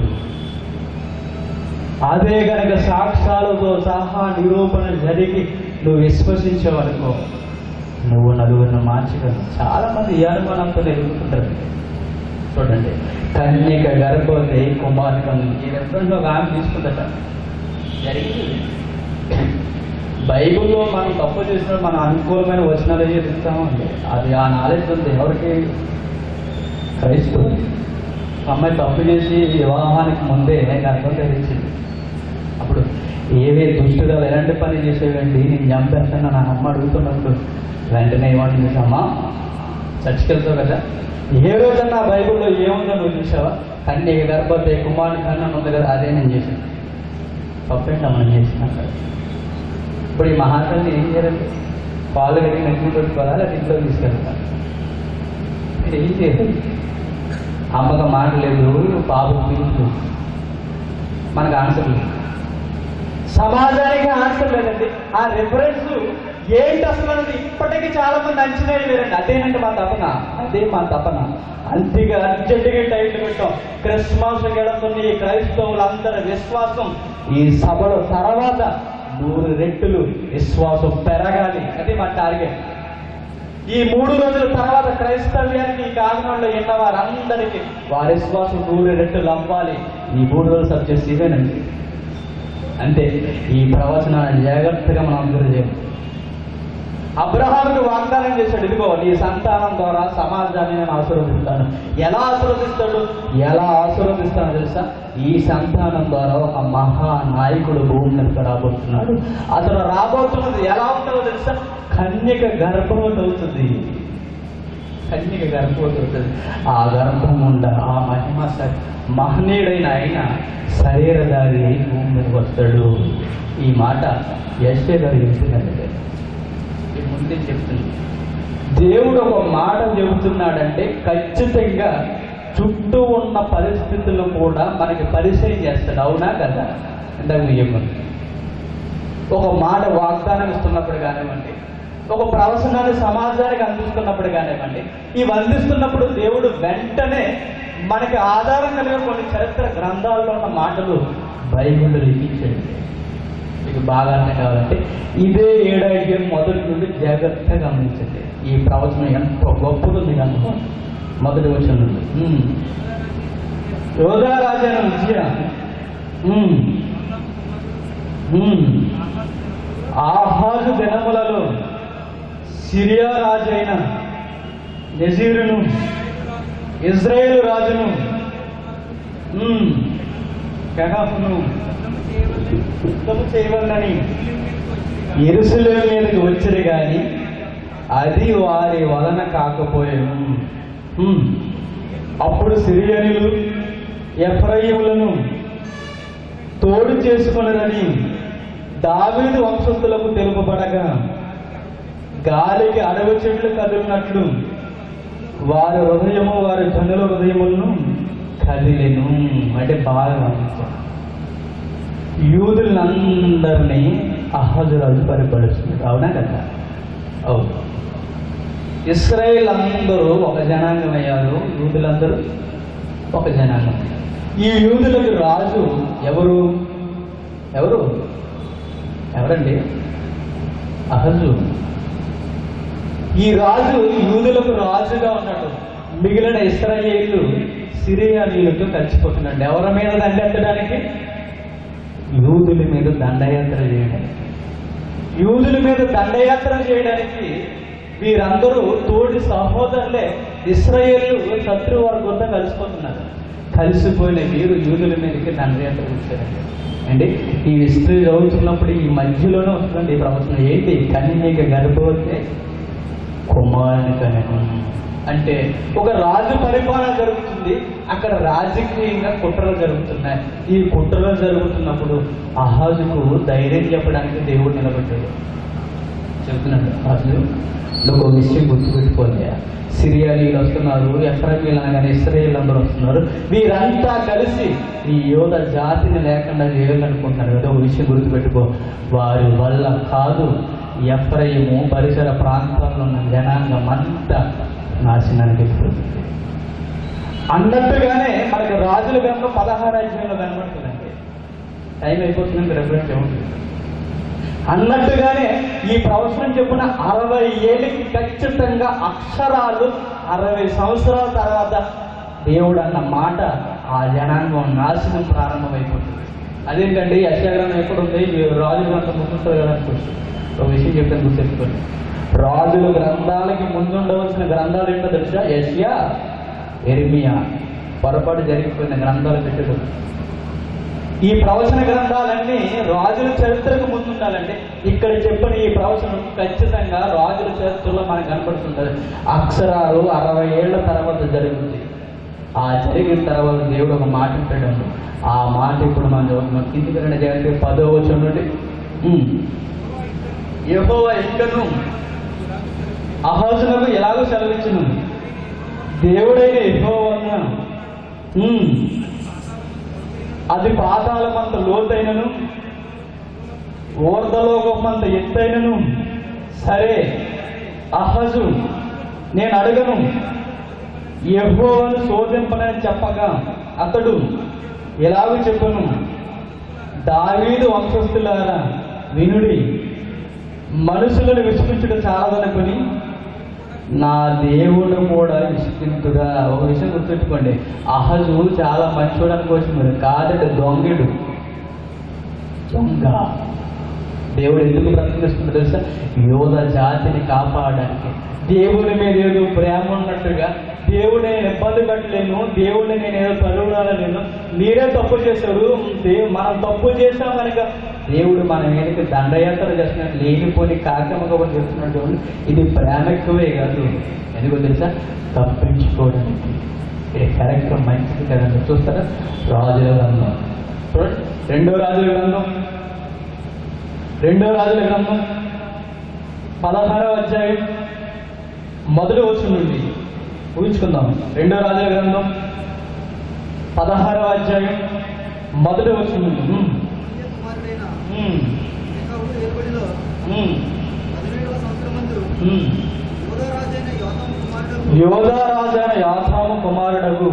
అదే గనక సాక్ష్యాలతో సహా నిరూపణ జరిగి నువ్వు విశ్వసించేవనుకో నువ్వు నలుగురిని మార్చగలవు చాలా మంది ఈ అనుమానంతో ఎదుగుతుంటారు చూడండి కన్యక గర్భవతి కుమార్తె ఈ రెఫరెన్స్ ఒక ఆమె తీసుకుందట జరిగింది బైబిల్లో మనం తప్పు చేసినప్పుడు మనం అనుకూలమైన వచనాలు అయ్యి ఇస్తామండి అది ఆ నాలెడ్జ్ ఉంది ఎవరికి క్రైస్తవు అమ్మాయి తప్పు చేసి వివాహానికి ముందే గర్భం ధరించింది అప్పుడు ఏవే దుష్టుగా ఎలాంటి పని చేసేవండి నేను చంపేస్తాను నా అమ్మ అడుగుతున్నప్పుడు వెంటనే ఏమంటుంది అమ్మా చర్చికి వెళ్తావు కదా ఏ రోజన్నా బైబిల్లో ఏముందో నువ్వు చూసావా కన్నీ గర్భవతి కుమారుని కన్నా ఉంది కదా అదే నేను చేశాను తప్పేంట మనం చేసిన ఇప్పుడు ఈ మహాతల్ని ఏం చేయాలి పాలు కడిగి నెత్తి పెట్టుకోవాలా లేదా ఇంట్లో తీసుకెళ్తారు ఏం చేయాలి అమ్మకు మాట లేదు బాబుకు పిలుపు మనకు ఆన్సర్ లేదు సమాజానికి ఆన్సర్ లేదండి ఆ రిఫరెన్స్ ఏంటి అసలు అన్నది ఇప్పటికీ చాలా మంది అంచనా వేయలేరండి అదేనండి మా తపన అదే మా తపన అంతేగా అర్జెంటుగా టైటిల్ పెట్టాం క్రిస్మస్ గెలుతున్న ఈ క్రైస్తవులందరి విశ్వాసం ఈ సభలో తర్వాత నూరు రెట్టులు విశ్వాసం పెరగాలి అది మా టార్గెట్ ఈ మూడు రోజుల తర్వాత క్రైస్తవ్యానికి ఈ కారణంలో ఎన్న వారందరికీ వారి విశ్వాసం నూరు రెట్టులు అవ్వాలి ఈ మూడు రోజులు సబ్జెక్ట్స్ ఇవేనండి అంటే ఈ ప్రవచనాన్ని జాగ్రత్తగా మనం అందరూ చేయాలి అబ్రహాముకి వాగ్దానం చేశాడు ఇదిగో నీ సంతానం ద్వారా సమాజాన్ని నేను ఆశీర్వదిస్తాను ఎలా ఆశీర్వదిస్తాడు ఎలా ఆశీర్వదిస్తానో తెలుసా ఈ సంతానం ద్వారా ఒక మహా నాయకుడు భూమి మీదకి రాబోతున్నాడు అతను రాబోతున్నది ఎలా ఉంటుందో తెలుసా కన్యక గర్భవతి అవుతుంది కన్యక గర్భవతి అవుతుంది ఆ గర్భం ఉండ ఆ మహిమ స- మహనీయుడైన ఆయన శరీరధారి అయి భూమి మీదకి వస్తాడు ఈ మాట యశ్వ గారు చెప్తున్నట్టే ఈ ముందే చెప్తుంది దేవుడు ఒక మాట చెబుతున్నాడంటే ఖచ్చితంగా చుట్టూ ఉన్న పరిస్థితులు కూడా మనకి పరిచయం చేస్తాడు అవునా కదా ఇందాక మీరు చెప్పండి ఒక మాట వాగ్దానం ఇస్తున్నప్పుడు కానివ్వండి ఒక ప్రవచనాన్ని సమాజానికి అందిస్తున్నప్పుడు కానివ్వండి ఇవి అందిస్తున్నప్పుడు దేవుడు వెంటనే మనకి ఆధారం కలిగిన కొన్ని చరిత్ర గ్రంథాల్లో ఉన్న మాటలు బైబిల్లో లిఖించండి మీకు బాగా అర్థం కావాలంటే ఇదే ఏడాది మొదటి నుండి జాగ్రత్తగా గమనించండి ఈ ప్రవచనం ఎంత గొప్పదో మీకు అనుకోండి మొదటి వచ్చిన నుండి ఉమ్. యోధా రాజైన విజయ ఉమ్. ఉమ్. ఆహాజు దినములలో సిరియా రాజైన నజీరును ఇజ్రాయేలు రాజును ఉమ్, పెహాసును యుద్ధము చేయవలనని ఎరుసలేం మీదకి వచ్చిరు గాని అది వారి వలన కాకపోయాను ఉమ్. అప్పుడు సిరియనులు ఎఫ్రయిములను తోడు చేసుకున్నదని దావీదు వంశస్థులకు తెలుపబడగా గాలికి అడవి చెట్లు కదిలినట్లు వారి హృదయము వారి జనుల హృదయములను కదిలెను అంటే బాగా గమనించారు యూదులందరినీ అహజరాజు పరిపాలిస్తున్నాడు అవునా కదా అవును ఇస్రాయేల్ అందరూ ఒక జనాంగం అయ్యారు యూదులందరూ ఒక జనాంగం ఈ యూదులకు రాజు ఎవరు ఎవరు ఎవరండి అహజు ఈ రాజు యూదులకు రాజుగా ఉన్నాడు మిగిలిన ఇస్రాయేళ్లు సిరియానీయులతో కలిసిపోతున్నాడు ఎవరి మీద దండెత్తడానికి యూదుల మీద దండయాత్ర చేయడానికి యూదుల మీద దండయాత్ర చేయడానికి వీరందరూ తోటి సహోదరులే ఇస్రాయేళ్లు శత్రువర్గంతో కలిసిపోతున్నారు కలిసిపోయిన వీరు యూదుల మీదకి దండయాత్ర వచ్చారండి అంటే ఈ హిస్టరీ చదువుతున్నప్పుడు ఈ మధ్యలోనే వస్తుంది ఈ ప్రవచనం ఏంటి కన్యక గర్భవతి కుమారుని కనెను అంటే ఒక రాజు పరిపాలన జరుగుతుంది అక్కడ రాజకీయంగా కుట్రలు జరుగుతున్నాయి ఈ కుట్రలు జరుగుతున్నప్పుడు అహాజుకు ధైర్యం చెప్పడానికి దేవుడు నిలబెట్టాడు చెప్తున్నాడు అసలు నువ్వు ఒక విషయం గుర్తుపెట్టుకోలే సిరియాలీలు వస్తున్నారు ఎఫ్రాయిలు అనగానే ఇస్రాయేల్ అందరూ వస్తున్నారు వీరంతా కలిసి ఈ యోధ జాతిని లేకుండా చేయాలనుకుంటున్నారు కదా ఒక విషయం గుర్తుపెట్టుకో వారి వల్ల కాదు ఎఫ్రయిము పరిసర ప్రాంతాల్లో ఉన్న జనాంగం అంతా నాశనానికి వెళ్ళిపోతుంది అన్నట్టుగానే మనకి రాజుల గ్రంథం పదహారు అధ్యాయంలో కనబడుతుందండి టైం అయిపోతుందండి రెఫరెన్స్ ఏముంటుంది అన్నట్టుగానే ఈ ప్రవచనం చెప్పిన అరవై ఏళ్ళకి ఖచ్చితంగా అక్షరాలు అరవై సంవత్సరాల తర్వాత దేవుడు అన్న మాట ఆ జనాంగం నాశనం ప్రారంభమైపోతుంది అదేంటండి యశాగ్రంథం ఎక్కడ ఉంది ఈ రాజు గ్రంథం ముగిస్తారు కదా అనుకోవచ్చు ఒక విషయం చెప్పాను గుర్తెట్టుకోండి రాజుల గ్రంథాలకి ముందుండవలసిన గ్రంథాలు ఏంటో తెలుసా యష్యా ఎర్మియా పొరపాటు జరిగిపోయిన గ్రంథాలు పెట్టడం ఈ ప్రవచన గ్రంథాలన్నీ రాజుల చరిత్రకు ముందు ఉండాలంటే ఇక్కడ చెప్పిన ఈ ప్రవచనం ఖచ్చితంగా రాజుల చరిత్రలో మనకు కనపడుతుంది అక్షరాలు అరవై ఏళ్ల తర్వాత జరుగుతుంది ఆ జరిగిన తర్వాత దేవుడు ఒక మాట అంటాడు ఆ మాట ఇప్పుడు మనం చదువుతున్నాం కిందికి రెండు జాగ్రత్త పదో వచ్చి యెహోవా ఇంకను అహాజునకు ఎలాగో సెలవిచ్చును దేవుడైన యెహోవా ఉమ్, అది పాతాళమంత లోతైనను ఊర్ధలోకమంత ఎత్తైనను సరే అహజు నేను అడగను యెహోవాను శోధింపనని చెప్పగా అతడు ఎలాగో చెప్పను దావీదు వంశస్థులారా వినుడి మనుషులను విసిగించడం చాలదనుకొని నా దేవుడు కూడా విసిగింతుడా ఒక విషయం గుర్తుపెట్టుకోండి అహజు చాలా మంచోడు అనుకోవచ్చు మీరు కాదడు దొంగడు దొంగ దేవుడు ఎందుకు బ్రతికిస్తుందో తెలుసా యోధ జాతిని కాపాడడానికి దేవుని మీద ఏదో ప్రేమ ఉన్నట్టుగా దేవుడు నేను ఇబ్బంది పెట్టలేను దేవుడిని నేను ఏదో తరుణాలలేను మీరే తప్పు చేశారు దేవు మనం తప్పు చేసాం కనుక దేవుడు మన మీదకి దండయాత్ర చేస్తున్నట్టు లేనిపోని కాకమగా చేస్తున్నట్టు ఇది ప్రేమ ఎక్కువే కాదు ఎందుకో తెలుసా తప్పించుకోవడానికి ఇది కరెక్ట్ మంచిది కదండి చూస్తారా రాజుల గ్రంథం చూడండి రెండో రాజుల గ్రంథం రెండో రాజుల గ్రంథం పదహారవ అధ్యాయం మొదటి వచ్చి నుండి ఊహించుకుందాం రెండో రాజుల గ్రంథం పదహారవ అధ్యాయం మొదటి వచ్చి నుండి ఉమ్, యోసేపు కుమారుడైన ఉమ్, రెకాబు ఏలుబడిలో ఉమ్, పదిహేడవ సంవత్సరమందు ఉమ్. యోధా రాజైన యోతాము కుమారుడు యోధారాజైన యాథాము కుమారుడగు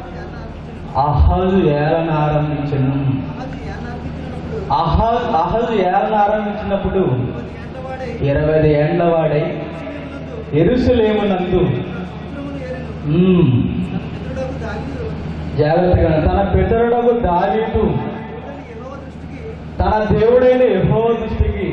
అహజు ఏలన ఆరంభించను అహజు ఏనార్పించినప్పుడు అహజ్ అహజు ఏలన ఆరంభించినప్పుడు పది ఏండ్లవాడై ఇరవై ఏండ్ల వాడై శిబిరమునందు ఎరుసలేమునందు సముద్రమును ఏరెను. ఉమ్, తన పితరుడగు దావీదు జాగ్రత్తగా తన పితరుడకు దావీదు దేవుడైన యెహోవా దృష్టికి తన దేవుడైన యెహో దృష్టికి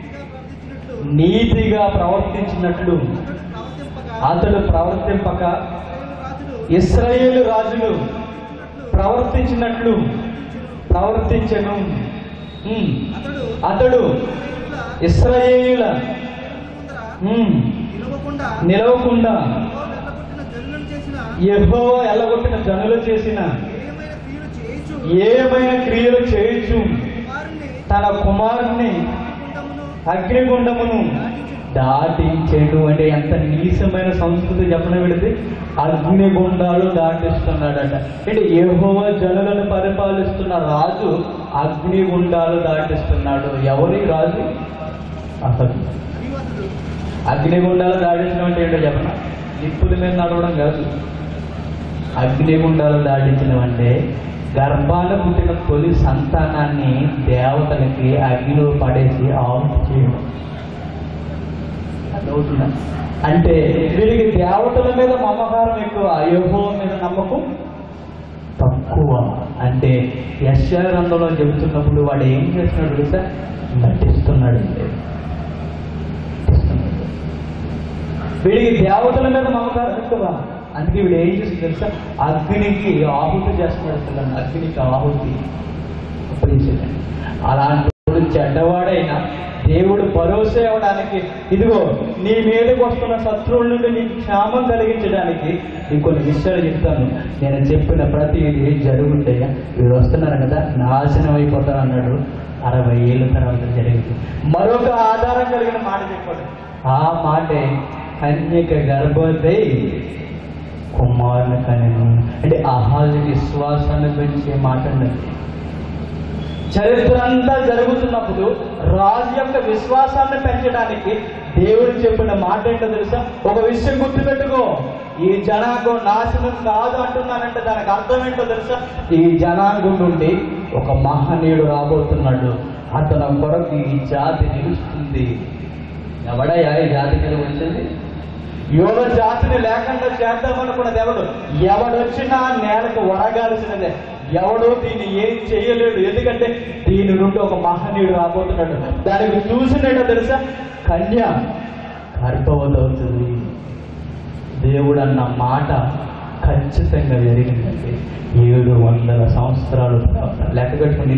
నీతిగా ప్రవర్తించినట్లు నీతిగా ప్రవర్తించినట్లు అతడు అతడు ప్రవర్తింపగా ప్రవర్తింపక ఇశ్రాయేలు రాజులు ఇస్రాయేలు రాజులు ప్రవర్తించినట్లు ప్రవర్తించను ఉమ్, అతడు అతడు ఇశ్రాయేలుల ఇస్రాయేలుల ముందర ఉమ్, నిలవకుండా నిలవకుండా యెహోవా వెళ్ళగొట్టిన జనులను చేసిన యెహోవా ఎల్లగొట్టిన జనులు చేసిన ఏమైన క్రియలు చేయుచు ఏమైన క్రియలు చేయుచు కుమారుణ్ణి తన కుమారుణ్ణి అగ్నిగుండమును అగ్నిగుండమును దాటించేటు అంటే ఎంత నీచమైన సంస్కృతి చెప్పన పెడితే అగ్నిగుండాలు దాటిస్తున్నాడట అంటే ఏహోవ జనులను పరిపాలిస్తున్న రాజు అగ్నిగుండాలు దాటిస్తున్నాడు ఎవరి రాజు అసలు అభివదుడు అగ్నిగుండాలు దాటించడం అంటే ఏంటో చెప్పన నిప్పుల మీద నడవడం కాదు అగ్నిగుండాలు దాటించడం అంటే గర్భాన పుట్టిన తొలి సంతానాన్ని దేవతలకి అగ్నిలో పడేసి ఆహుతి చేయడం అర్థమవుతుందా అంటే వీరికి దేవతల మీద మమకారం ఎక్కువ యహో మీద నమ్మకం తక్కువ అంటే యశారంధంలో చెబుతున్నప్పుడు వాడు ఏం చేస్తున్నాడు తెలుసా నటిస్తున్నాడు అంతే. నటిస్తున్నాడు. వీడికి దేవతల మీద మమకారం ఎక్కువ అందుకే వీడు ఏం చేసి తెలుసా అగ్నికి ఆహుతి చేస్తున్నాడు పిల్లలు అగ్నికి ఆహుతి అప్పగించండి అలాంటి వాడు చెడ్డవాడైనా దేవుడు భరోసా ఇవ్వడానికి ఇదిగో నీ మీదకి వస్తున్న శత్రువుల నుండి నీకు క్షేమం కలిగించడానికి నీకు కొన్ని విషయాలు చెప్తాను నేను చెప్పిన ప్రతి ఇది జరుగుతాయా వీడు వస్తున్నారు కదా నాశనం అయిపోతారు అన్నాడు అరవై ఏళ్ళ తర్వాత జరిగింది మరొక ఆధారం కలిగిన మాట చెప్పాడు ఆ మాటే కన్యక గర్భవతి కుమారుని కనెను అంటే అహాజు విశ్వాసాన్ని పెంచే మాట అన్నది చరిత్ర అంతా జరుగుతున్నప్పుడు రాజు యొక్క విశ్వాసాన్ని పెంచడానికి దేవుడు చెప్పిన మాట ఏంటో తెలుసా ఒక విషయం గుర్తుపెట్టుకో ఈ జనాంగం నాశనం కాదు అంటున్నానంటే దానికి అర్థం ఏంటో తెలుసా ఈ జనాంగం నుండి ఒక మహనీయుడు రాబోతున్నాడు అతను కొరకు ఈ జాతి నిలుస్తుంది ఎవడయ్యా ఈ జాతి మీద వచ్చింది యోగ జాతిని లేకుండా చేద్దామనుకున్నది ఎవడు ఎవడొచ్చినా నేలకు వరగాల్సినదే ఎవడో దీన్ని ఏం చేయలేడు ఎందుకంటే దీని నుండి ఒక మహనీయుడు రాబోతున్నాడు దానికి చూసినట్టు తెలుసా కన్య గర్భవతి అవుతుంది దేవుడు అన్న మాట ఖచ్చితంగా జరిగిందండి ఏడు వందల సంవత్సరాలు తర్వాత లెక్క పెట్టుకుని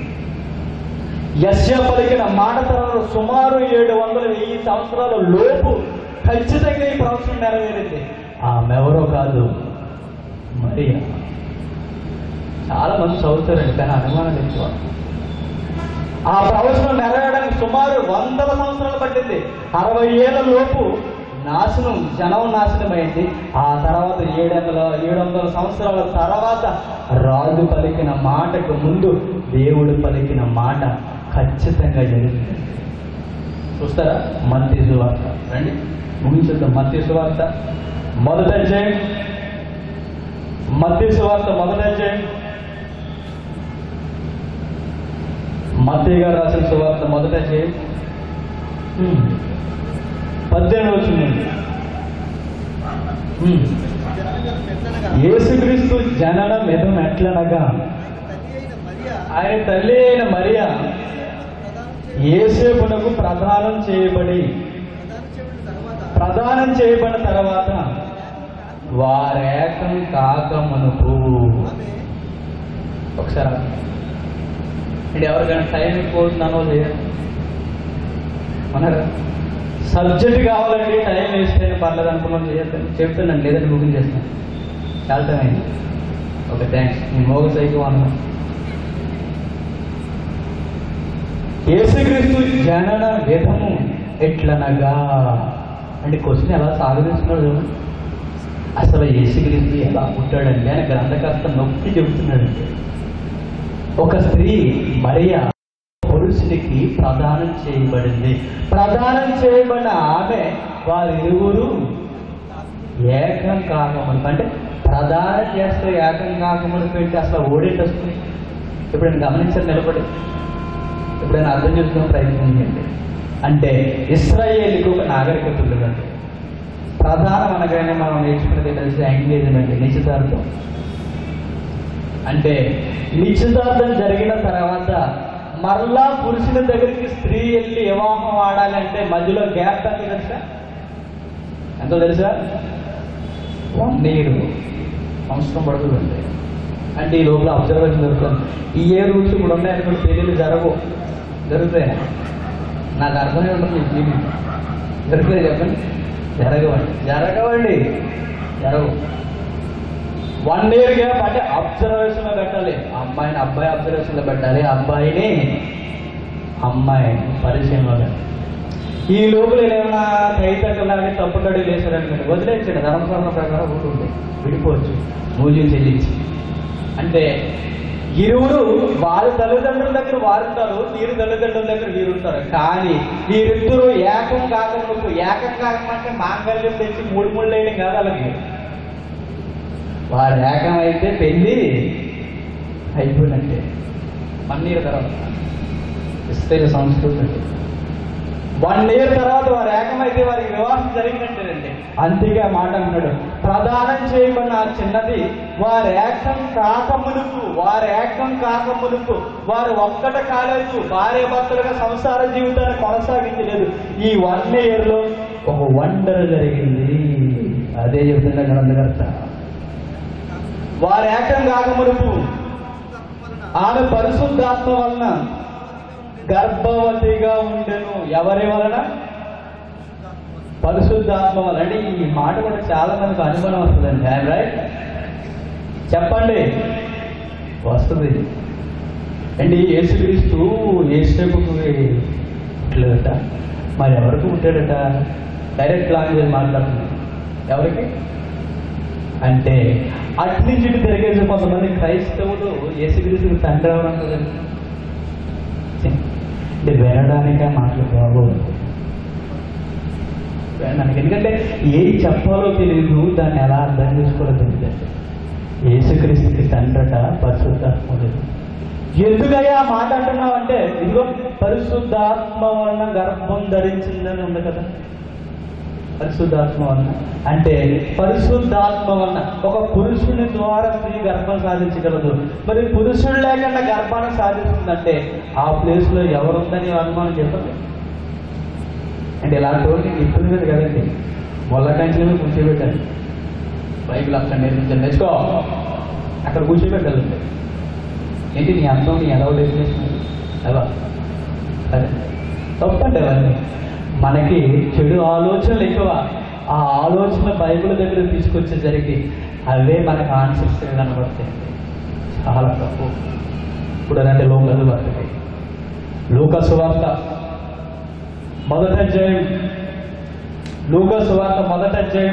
యశ్య పలికిన మాట తర్వాత సుమారు ఏడు వందల వెయ్యి సంవత్సరాల లోపు ఖచ్చితంగా ఈ ప్రవచనం నెరవేరింది ఆమెవరో కాదు మరియా చాలా మంది చదువుతారండి కానీ అనుమానం ఎక్కువ ఆ ప్రవచనం నెరవేరడానికి సుమారు వందల సంవత్సరాలు పట్టింది అరవై ఏళ్ళ లోపు నాశనం జనం నాశనమైంది ఆ తర్వాత ఏడు వందల ఏడు వందల సంవత్సరాల తర్వాత రాజు పలికిన మాటకు ముందు దేవుడు పలికిన మాట ఖచ్చితంగా జరిగింది చూస్తారా మత్తి సువార్త రండి ముగించుద్దాం మత్తి సువార్త మొదట అధ్యాయం మత్తి సువార్త మొదట అధ్యాయం మత్తయ్య గారు రాసిన సువార్త మొదట అధ్యాయం హ్మ్. పద్దెనిమిది వచ్చింది హ్మ్. యేసుక్రీస్తు జనన మిథం ఎట్లనగా తల్లి అయిన మరియా ఆయన తల్లి అయిన మరియా ప్రధానం చే- ఏసేపునకు ప్రదానం చేయబడి ప్రధానం చేయబడిన తర్వాత ప్రదానం చేయబడిన తర్వాత వారేకం కాకమునుపు ఆమె ఒకసారి ఆగండి. అంటే ఎవరికైనా టైం ఎక్కువ అవుతుందనో చేయాలి అన్నారా సబ్జెక్ట్ కావాలండి టైం వేస్ట్ అయినా పర్లేదు అనుకున్నాను చేయొద్దని చెప్తున్నాను లేదంటే బుకింగ్ చేస్తాను చాలా టైం అయింది ఓకే థ్యాంక్స్ మీ మోగ సైకో అన్నా యేసుక్రీస్తు జనన విధము ఎట్లనగా అంటే క్వశ్చన్ ఎలా సాగదీస్తున్నాడు చూడండి అసలు యేసుక్రీస్తు ఎలా పుట్టాడండి అని గ్రంథకర్త నొక్కి చెబుతున్నాడండి ఒక స్త్రీ మరియా పురుషునికి ప్రదానం చేయబడింది ప్రదానం చేయబడిన ఆమె వారిరువురు ఏకం కాకమును అంటే ప్రదానం చేస్తే ఏకం కాకమును పెట్టి అసలు ఓడేటి వస్తుంది ఇప్పుడు గమనించారు నిలబడి ఎప్పుడైనా అర్థం చేసుకునే ప్రయత్నం చేయండి అంటే ఇస్రాయేల్కి ఒక నాగరికత ఉండదండి ప్రధానం అనగానే మనం నేర్చుకున్నది తెలిసి ఎంగేజ్మెంట్ నిశ్చితార్థం అంటే నిశ్చితార్థం జరిగిన తర్వాత మరలా పురుషుని దగ్గరికి స్త్రీ వెళ్ళి వివాహం ఆడాలంటే మధ్యలో గ్యాప్ ఎంత తెలుసా ఎంతో తెలుసా వన్ ఇయర్ సంవత్సరం పడుతుందండి అంటే ఈ లోపల అబ్జర్వేషన్ జరుగుతుంది ఈ ఏ రూల్స్ ఇప్పుడు ఉన్నాయనుకోండి పెళ్ళిళ్ళు జరగవు జరుగుతాయి నాకు అర్థమే ఉంటుంది మీ ఫీలింగ్ జరుగుతాయి చెప్పండి జరగవండి జరగవండి జరగవు వన్ ఇయర్ గ్యాప్ అంటే అబ్జర్వేషన్ లో పెట్టాలి అమ్మాయిని అబ్బాయి అబ్జర్వేషన్ లో పెట్టాలి అబ్బాయిని అమ్మాయి పరిచయంలో పెట్టాలి ఈ లోపల ఏమైనా కైతక్కలాడి తప్పుకడి వేశారనుకోండి వదిలేంచండి ధర్మశాస్త్రం ప్రకారం ఉంటుంది విడిపోవచ్చు మూల్యం చెల్లించి అంటే ఇరువురు వారి తల్లిదండ్రుల దగ్గర వారు ఉంటారు వీరి తల్లిదండ్రుల దగ్గర వీరు ఉంటారు కానీ వీరిద్దరూ ఏకం కాకముందు ఏకం కాకమంటే మాంగళ్యం తెచ్చి మూడు ముళ్ళు వేయడం కాదు అలాగే వారు ఏకం అయితే పెళ్ళి అయిపోయినట్టే వన్ ఇయర్ తర్వాత ఇస్తే సంస్కృతి అంటే వన్ ఇయర్ తర్వాత వారు ఏకమైతే వారికి వివాహం జరిగినట్టేనండి అందుకే ఆ మాట అన్నాడు ప్రదానం చేయబడిన ఆ చిన్నది వారు ఏకం కాకమునుకు వారు ఏకం కాకమునుకు వారు ఒక్కట కాలేదు భార్య భర్తలుగా సంసార జీవితాన్ని కొనసాగించలేదు ఈ వన్ ఇయర్ లో ఒక వండర్ జరిగింది అదే చెబుతున్న గ్రంథకర్త వారు ఏకం కాకమునుకు ఆమె పరిశుద్ధాత్మ వలన గర్భవతిగా ఉండెను ఎవరి వలన పరిశుద్ధాత్మ వలన అంటే ఈ మాట కూడా చాలా మందికి అనుమానం వస్తుందండి ఐఎమ్ రైట్ చెప్పండి వస్తుంది అండి యేసుక్రీస్తు ఏసేపుకు పుట్టలేదట మరి ఎవరికి పుట్టాడట డైరెక్ట్ లాంగ్వేజ్ మాట్లాడుతుంది ఎవరికి అంటే అటు నుంచి ఇటు తిరిగేసి కొంతమంది క్రైస్తవులు యేసుక్రీస్తుకి తండ్రి ఎవరంటారండి అంటే వినడానికే మాటలు బాగోదు వినడానికి ఎందుకంటే ఏం చెప్పాలో తెలియదు దాన్ని ఎలా అర్థం చేసుకోవాలో తెలియదు యేసుక్రీస్తుకి తండ్రట పరిశుద్ధాత్మ లేదు ఎందుకయ్యా ఆ మాట అంటున్నావు అంటే ఇదిగో పరిశుద్ధాత్మ వలన గర్భం ధరించిందని ఉంది కదా పరిశుద్ధాత్మ వలన అంటే పరిశుద్ధాత్మ వలన ఒక పురుషుని ద్వారా స్త్రీ గర్భం సాధించగలదు మరి పురుషుడు లేకుండా గర్భాన్ని సాధిస్తుందంటే ఆ ప్లేస్ లో ఎవరుందని అనుమానం చెప్పండి అంటే ఇలాంటి వాళ్ళకి ఇప్పుడు మీద కదండి మొల్ల కంచెల మీద కూర్చోబెట్టాలి బైబిల్ అక్కడ నేర్పించాలి నేర్చుకో అక్కడ కూర్చోబెట్టాలి ఏంటి నీ అందం నీ ఎలా డెఫినేషన్ ఎలా అదే తప్పండి అవన్నీ మనకి చెడు ఆలోచనలు ఎక్కువ ఆ ఆలోచన బైబిల్ దగ్గర తీసుకొచ్చేసరికి అవే మనకు ఆన్సర్స్ కనబడతాయి చాలా తప్పు ఇప్పుడు అంటే లోకలు వార్తకి లూకసు వార్త మొదట అధ్యాయం లూకసు వార్త మొదట అధ్యాయం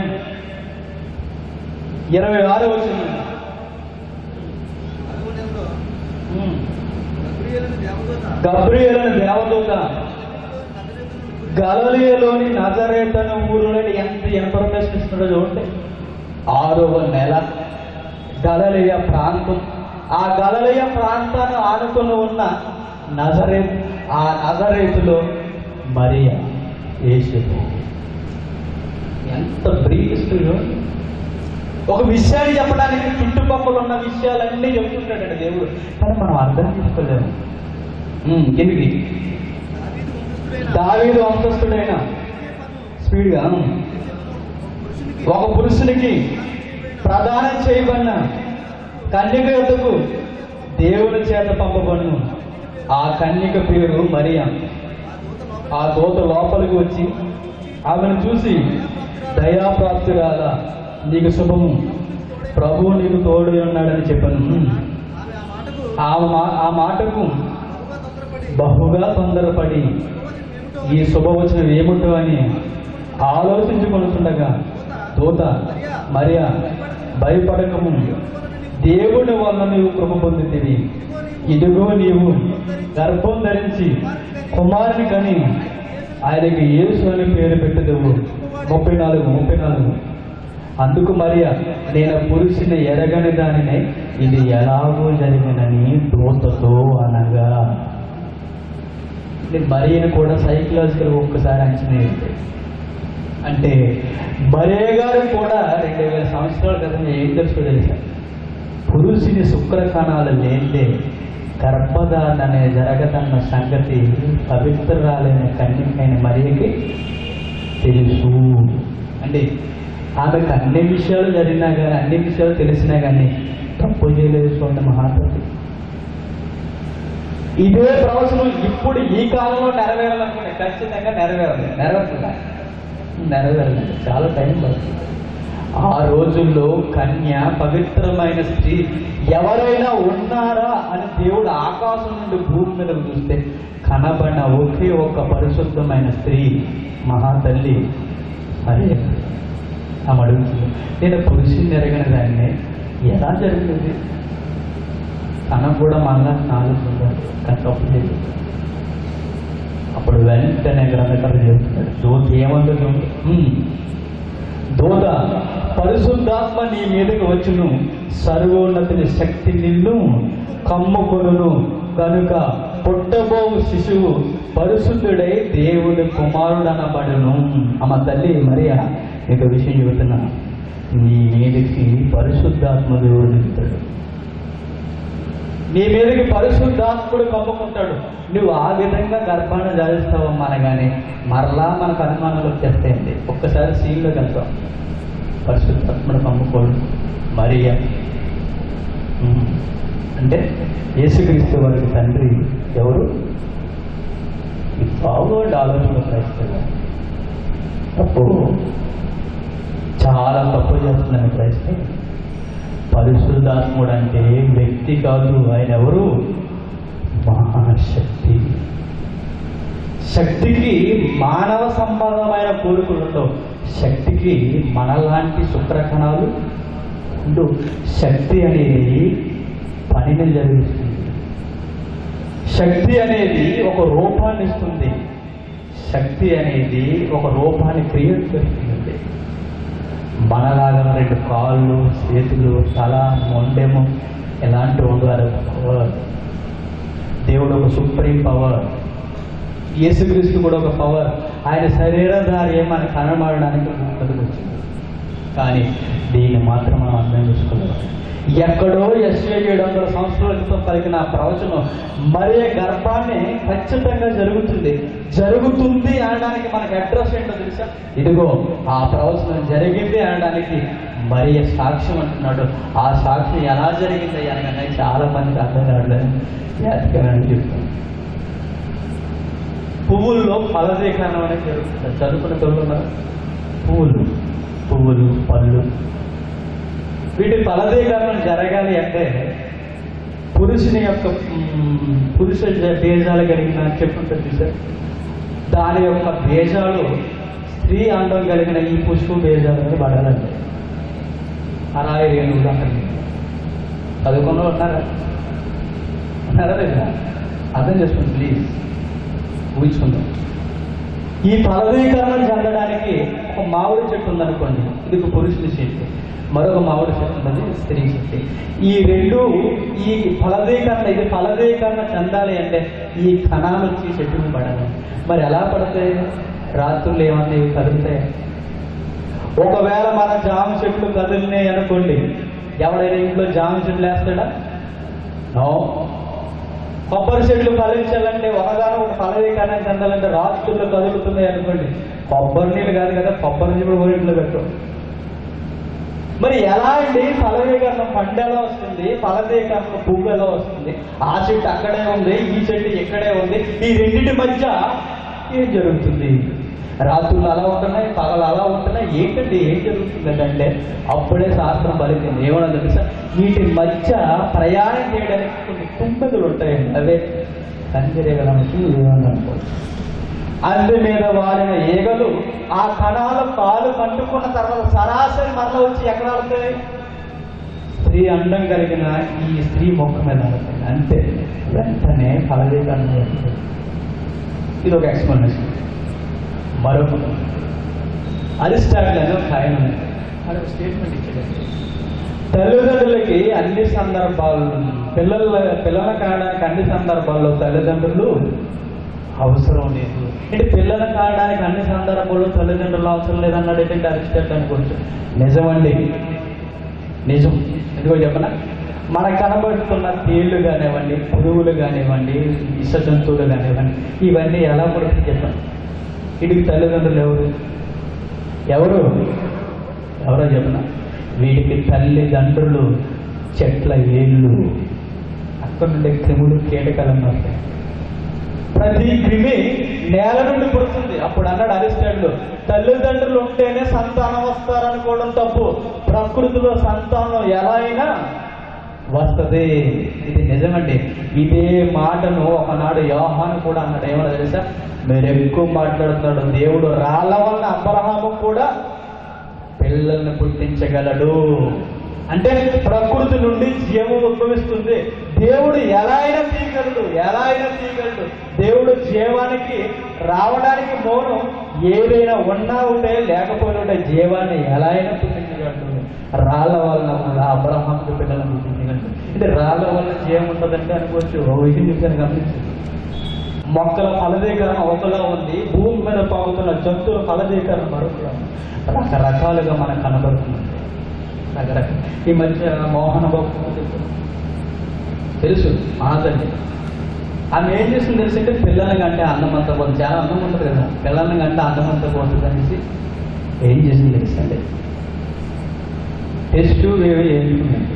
ఇరవై ఆరు వచ్చింది నాలుగో నెలలో గబ్రియేలును దేవదూత గబ్రియేలను దేవదూత నజరేతును గలలియలోని నజరేతను ఊరులో ఎంత ఇన్ఫర్మేషన్ ఇస్తున్నాడో చూడండి ఆరవ నెల గలలియ ప్రాంతం ఆ గలలియ ప్రాంతాన్ని ఆనుకుని ఉన్న నజరే ఆ నజరేతులో మరియా యేసుపు ఎంత బ్రీఫ్ ఒక విషయాన్ని చెప్పడానికి చుట్టుపక్కల ఉన్న విషయాలన్నీ చెప్తుంటాడండి దేవుడు కానీ మనం అర్థం చేసుకోలేము ఉమ్, కిందికి దావీదు వంశస్థుడైన దావీదు వంశస్థుడైన స్పీడ్గా పురుషునికి ఒక పురుషునికి ప్రదానం చేయబడిన కన్యక యొద్దకు దేవుని చేత పంపబడును ఆ కన్యక పేరు మరియా ఆ దూత లోపల ఆ దూత లోపలికి వచ్చి ఆమెను చూసి దయాప్రాప్తురాల నీకు శుభము ప్రభువు నీకు తోడు ఉన్నాడని చెప్పాను ఆమె ఆ మాటకు ఆ మా ఆ మాటకు బహుగా తొందరపడి బహుగా తొందరపడి శుభవచనం ఏమిటో ఈ శుభవచనం ఏముంటో అని ఆలోచించుకొనుచుండగా దూత మరియా భయపడకము దేవుని వల్ల నీవు కృప పొందితివి ఇదిగో నీవు గర్భం ధరించి కుమారుని కని ఆయనకి యేసు అని పేరు పెట్టదవు ముప్పై నాలుగు ముప్పై నాలుగు అందుకు మరియా నేను పురుషుని ఎరగని దానినే ఇది ఎలాగో జరిగినని దూతతో అనగా నేను మరియని కూడా సైకలాజికల్ ఒక్కసారి అంచనా వేస్తే అంటే మరే గారు కూడా రెండు వేల సంవత్సరాల క్రితం ఏం తెలుసుకో తెలుసా పురుషుని శుక్ర కణాలు లేదే గర్భధారణ అనే జరగదన్న సంగతి పవిత్రాలైన కన్యకైన మరియకి తెలుసు అంటే ఆమెకు అన్ని విషయాలు జరిగినా కానీ అన్ని విషయాలు తెలిసినా కానీ తప్పు చేయలేదు చూడండి మహాత్ముడు ఇదే ప్రవచనం ఇప్పుడు ఈ కాలంలో నెరవేరాలనుకుంటే ఖచ్చితంగా నెరవేరాలి నెరవేరుతుందా నెరవేరలేదు చాలా టైం పడుతుంది ఆ రోజుల్లో కన్య పవిత్రమైన స్త్రీ ఎవరైనా ఉన్నారా అని దేవుడు ఆకాశం నుండి భూమి మీద చూస్తే కనబడిన ఒకే ఒక్క పరిశుద్ధమైన స్త్రీ మహాతల్లి మరి ఆమె అడుగుతుంది నేను పురుషుని ఎరగని దాన్ని ఎలా జరిగింది తనకు కూడా మళ్ళా నాలుగు ఉండాలి కానీ తప్పు చేయదు అప్పుడు వెంటనే గ్రంథకర్త చెప్తున్నాడు దూత ఏమందో చూడు "ఉమ్, దూత పరిశుద్ధాత్మ నీ మీదకి వచ్చును సర్వోన్నతుని శక్తి నిన్ను కమ్ముకొనును కనుక పుట్టబో శిశువు పరిశుద్ధుడై దేవుని కుమారుడనబడును అమ్మ తల్లి మరియా నీకు విషయం చెబుతున్నా నీ మీదకి పరిశుద్ధాత్మ దేవుడు దిగుతాడు నీ మీదకి పరిశుద్ధాత్ముడు కమ్ముకుంటాడు నువ్వు ఆ విధంగా గర్భాన్ని జారిస్తావమ్మా అనగానే మరలా మనకు అనుమానాలు వచ్చేస్తాయండి ఒక్కసారి సీన్లోకి వెళ్తాం పరిశుద్ధాత్ముడు కమ్ముకోడు మరియా ఉమ్. అంటే యేసుక్రీస్తు వారికి తండ్రి ఎవరు ఈ ఫార్వర్డ్ ఆలోచన క్రైస్తవ తప్పు చాలా తప్పు చేస్తున్నాను క్రైస్తవ పరిశుద్ధాత్ముడు అంటే వ్యక్తి కాదు ఆయన ఎవరు మహాశక్తి శక్తికి మానవ సంబంధమైన కోరికలు ఉండవు శక్తికి మనలాంటి శుక్రకణాలు ఉండు శక్తి అనేది పనిని జరిగిస్తుంది శక్తి అనేది ఒక రూపాన్ని ఇస్తుంది శక్తి అనేది ఒక రూపాన్ని క్రియేట్ చేస్తుంది మనలాగా రెండు కాళ్ళు చేతులు తల మొండెము ఎలాంటి ఉండదు పవర్ దేవుడు ఒక సుప్రీం పవర్ యేసుక్రీస్తు కూడా ఒక పవర్ ఆయన శరీరధారి మనకు కనబడడానికి ముందుకు వచ్చింది కానీ దీన్ని మాత్రం మనం అర్థం చేసుకోవాలి ఎక్కడో ఎస్ఏ ఏడు వందల సంవత్సరాల క్రితం పలికిన ఆ ప్రవచనం మరే గర్భాన్ని ఖచ్చితంగా జరుగుతుంది జరుగుతుంది అనడానికి మనకి అడ్రస్ ఏంటో తెలుసా ఇదిగో ఆ ప్రవచనం జరిగింది అనడానికి మరి సాక్ష్యం అంటున్నాడు ఆ సాక్ష్యం ఎలా జరిగింది అనగానే చాలా మందికి అర్థం కావట్లేదు జాతకమని చెప్తాను పువ్వుల్లో ఫలదీకరణం అనేది జరుగుతుంది చదువుకున్న పిల్లలు పువ్వులు పువ్వులు పళ్ళు వీటి ఫలదీకరణం జరగాలి అంటే పురుషుని యొక్క మ్, పురుష జ- బీజాలు కలిగిన చెట్టు ఉంటుంది చూసారు దాని యొక్క బీజాలు స్త్రీ అండం కలిగిన ఈ పుష్పు బీజాలు మీద పడాలండి అరాయి రేణువులు అక్కడ చదువుకున్న వాళ్ళు ఉన్నారా ఉన్నారా లేదా అర్థం చేసుకోండి ప్లీజ్ ఊహించుకుందాం ఈ ఫలదీకరణం చెందడానికి ఒక మామిడి చెట్టు ఉందనుకోండి ఇది ఒక పురుషుని చెట్టు మరొక మామిడి చెట్టు ఉన్నది స్త్రీ చెట్టు ఈ రెండు ఈ ఫలదీకరణ ఇది ఫలదీకరణ చెందాలి అంటే ఈ కణాలు వచ్చి చెట్టు మీద పడాలి మరి ఎలా పడతాయి రాత్రులు ఏమన్నా ఇవి కదులుతాయి ఒకవేళ మన జామ చెట్లు కదిలినాయి అనుకోండి ఎవడైనా ఇంట్లో జామ చెట్లు వేస్తాడా నో కొబ్బరి చెట్లు ఫలించాలంటే ఒకదాని ఒక ఫలదీకరణం చెందాలంటే రాత్రుల్లో కదులుతున్నాయి అనుకోండి కొబ్బరి నీళ్ళు కాదు కదా కొబ్బరి నీళ్ళు కూడా ఇంట్లో పెట్టు మరి ఎలా అండి ఫలదీకరణం పండు ఎలా వస్తుంది ఫలదీకరణం పువ్వు ఎలా వస్తుంది ఆ చెట్టు అక్కడే ఉంది ఈ చెట్టు ఇక్కడే ఉంది ఈ రెండింటి మధ్య ఏం జరుగుతుంది రాత్రులు అలా ఉంటున్నాయి పగలు అలా ఉంటున్నాయి ఏంటండి ఏం జరుగుతుంది అంటే అప్పుడే శాస్త్రం పలికింది ఏమన్నా తెలుసా వీటి మధ్య ప్రయాణం చేయడానికి కొన్ని తుంపెదలు ఉంటాయండి అవే కందిరేగలకి ఏమన్నా అనుకోవచ్చు అందు మీద వాలిన ఈగలు ఆ కణాలు కాలు పట్టుకున్న తర్వాత సరాసరి మరల వచ్చి ఎక్కడ ఆడుతాయి స్త్రీ అండం కలిగిన ఈ స్త్రీ మొక్క మీద ఆడుతాయి అంతే వెంటనే ఫలదీకరణ జరుగుతుంది. ఇది ఒక ఎక్స్ప్లెనేషన్ మరొక అరిస్టాటిల్ అని ఒక ఆయన ఉన్నాడు. ఆయన ఒక స్టేట్మెంట్ ఇచ్చాడు తల్లిదండ్రులకి అన్ని సందర్భాలు పిల్లల పిల్లల కావడానికి అన్ని సందర్భాల్లో తల్లిదండ్రులు అవసరం లేదు అంటే పిల్లలు కావడానికి అన్ని సందర్భాల్లో తల్లిదండ్రులు అవసరం లేదన్నాడు ఏంటంటే అరిస్టాటిల్ అనుకోవచ్చు నిజమండి నిజం ఎందుకో చెప్పనా మనకు కనబడుతున్న తేళ్లు కానివ్వండి పురుగులు కానివ్వండి విష జంతువులు కానివ్వండి ఇవన్నీ ఎలా పుడుతుంది చెప్పండి వీటికి తల్లిదండ్రులు ఎవరు ఎవరు ఎవరో చెప్పనా వీటికి తల్లిదండ్రులు చెట్ల ఏళ్ళు అక్కడ నుండి క్రిములు కీటకాలను వస్తాయి ప్రతి క్రిమి నేల నుండి పుడుతుంది అప్పుడు అన్నాడు అరిస్టాటిల్ తల్లిదండ్రులు ఉంటేనే సంతానం వస్తారనుకోవడం తప్పు ప్రకృతిలో సంతానం ఎలా అయినా వస్తుంది ఇది నిజమండి ఇదే మాటను ఒకనాడు యోహాను కూడా అన్నాడు ఏమన్నా తెలుసా మీరు ఎక్కువ మాట్లాడుతున్నాడు దేవుడు రాళ్ళ వలన అబ్రహాము కూడా పిల్లల్ని పుట్టించగలడు అంటే ప్రకృతి నుండి జీవం ఉద్భవిస్తుంది దేవుడు ఎలా అయినా తీయగలడు ఎలా అయినా తీయగలడు దేవుడు జీవానికి రావడానికి మౌనం ఏదైనా ఉన్నా ఉంటే లేకపోయినా ఉంటే జీవాన్ని ఎలా అయినా పుట్టించగలడు రాళ్ళ వలన కూడా అబ్రహాంకి పిల్లలను పుట్టించగలడు అంటే రాళ్ళ వలన జీవం ఉంటుందంటే అనుకోవచ్చు ఓ విషయం చూసాను గమనించండి మొక్కల ఫలదీకరణ ఒకలా ఉంది భూమి మీద పాగుతున్న జంతువుల ఫలదీకరణ మరొకలా ఉంది. రకరకాలుగా మనకు కనబడుతుంది రకరకాల ఈ మధ్య మోహన బాబు తెలుసు. తెలుసు మా తల్లి ఆమె ఏం చేస్తుంది తెలిసి అంటే పిల్లల కంటే అందమంతా పోతుంది చాలా అందం ఉంటుంది కదా పిల్లల కంటే అందమంతా పోతుంది అనేసి ఏం చేసింది తెలుసు అండి టెస్ట్ వేవి ఏంటి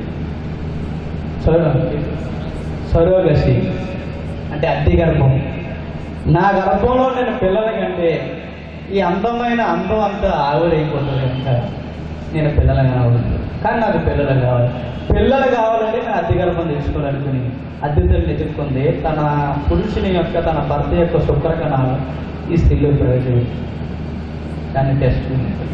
సరోగసి అంటే అద్దె గర్భం నా గర్భంలో నేను పిల్లల కంటే ఈ అందమైన అందం అంతా ఆవిరైపోతుంది కనుక నేను పిల్లలుగా అవ్వదు కానీ నాకు పిల్లలు కావాలి పిల్లలు కావాలంటే నేను అద్దె గర్భం తీసుకోవాలనుకుని అద్దె తల్లి ఎదుర్కొంది తన పురుషుని యొక్క తన భర్త యొక్క శుక్రకణాలు ఈ స్త్రీలో ప్రవేశపెట్టి దాన్ని టెస్ట్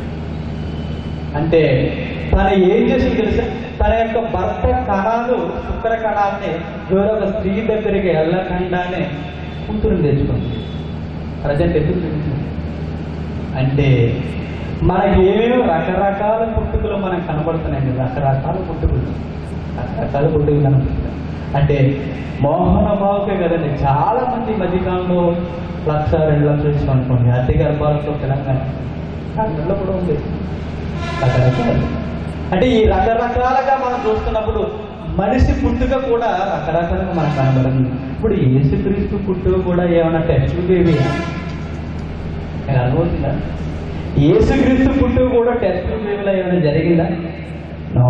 అంటే తను ఏం చేసింది తెలుసా తన యొక్క భర్త కణాలు శుక్ర కణాలని వేరొక స్త్రీ దగ్గరికి వెళ్ళకుండానే కూతురుని తెచ్చుకుంది ప్రజెంట్ ఎందుకు తిరుగుతుంది అంటే మనకి ఏమేమో రకరకాల పుట్టుకలు మనకు కనబడుతున్నాయండి రకరకాల పుట్టుకలు రకరకాల పుట్టుకలు కనబడుతున్నాయి అంటే మోహన భావకే కదండి చాలా మంది ఈ మధ్యకాలంలో లక్ష రెండు లక్షలు ఇచ్చాం అనుకోండి అద్దె గర్భాలతో తెలంగాణ కాకినాడలో కూడా ఉంది రకరకాలు అంటే ఈ రకరకాలుగా మనం చూస్తున్నప్పుడు మనిషి పుట్టుక కూడా రకరకాలుగా మనకు కనబడుతుంది ఇప్పుడు యేసుక్రీస్తు పుట్టుక కూడా ఏమైనా టెస్ట్ బేబీ మీకు అర్థమవుతుందా యేసుక్రీస్తు పుట్టుక కూడా టెస్ట్ బేబీలో ఏమైనా జరిగిందా నో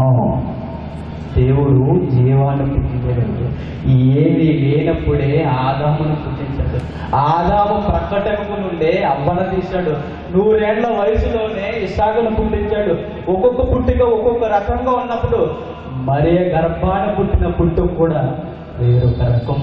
దేవుడు జీవాన్ని పుట్టించాడు ఏది లేనప్పుడే ఆదామును పుట్టించాడు ఆదాము ప్రకటనకు నుండే అవ్వన తీశాడు నూరేళ్ల వయసులోనే ఇసాగును పుట్టించాడు ఒక్కొక్క పుట్టిక ఒక్కొక్క రకంగా ఉన్నప్పుడు మరే గర్భాన పుట్టిన పుట్టుక కూడా వేరొక రకం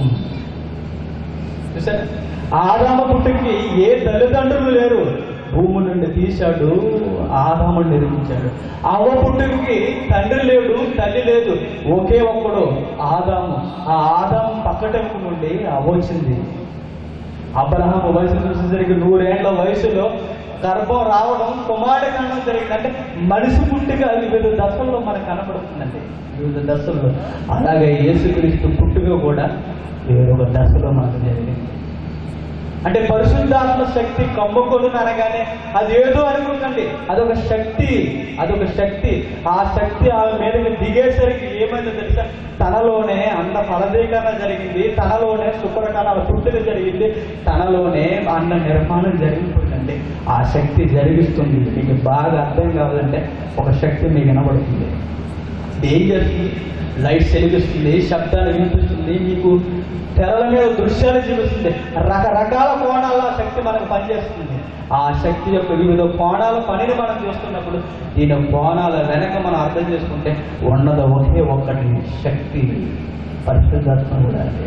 చూసారా ఆదామ పుట్టుకి ఏ తల్లిదండ్రులు లేరు భూమి నుండి తీశాడు ఆదాముని నిర్మించాడు అవ్వ పుట్టుకి తండ్రి లేడు తల్లి లేదు ఒకే ఒక్కడు ఆదాము ఆ ఆదాము పక్కటంకు నుండి అవ్వ వచ్చింది అబ్రహాం వయసు చూసేసరికి నూరేళ్ల వయసులో గర్భం రావడం కుమారుడు కనడం జరిగింది అంటే మనిషి పుట్టుక వివిధ దశల్లో మనకు కనబడుతుందండి వివిధ దశల్లో అలాగే యేసుక్రీస్తు పుట్టుక కూడా వేరొక దశలో మనకు జరిగింది అంటే పరిశుద్ధాత్మ శక్తి కమ్ముకొను అనగానే అది ఏదో అనుకోకండి అదొక శక్తి అదొక శక్తి ఆ శక్తి ఆమె మీదకి దిగేసరికి ఏమైందో తెలుసా తనలోనే అన్న ఫలదీకరణ జరిగింది తనలోనే శుక్రకణాల పుట్టుక జరిగింది తనలోనే అన్న నిర్మాణం జరిగిపోయిందండి ఆ శక్తి జరిగిస్తుంది మీకు బాగా అర్థం కావాలంటే ఒక శక్తి మీకు వినబడుతుంది ఏం చేస్తుంది లైట్స్ వెలిగిస్తుంది శబ్దాలు వినిపిస్తుంది మీకు తెరల మీద దృశ్యాలు చూపిస్తుంది రకరకాల కోణాల్లో ఆ శక్తి మనకు పనిచేస్తుంది ఆ శక్తి యొక్క వివిధ కోణాల పనిని మనం చూస్తున్నప్పుడు దీని కోణాల వెనక మనం అర్థం చేసుకుంటే ఉన్నది ఒకే ఒక్కటి శక్తి పరిశుద్ధాత్మ కూడా అదే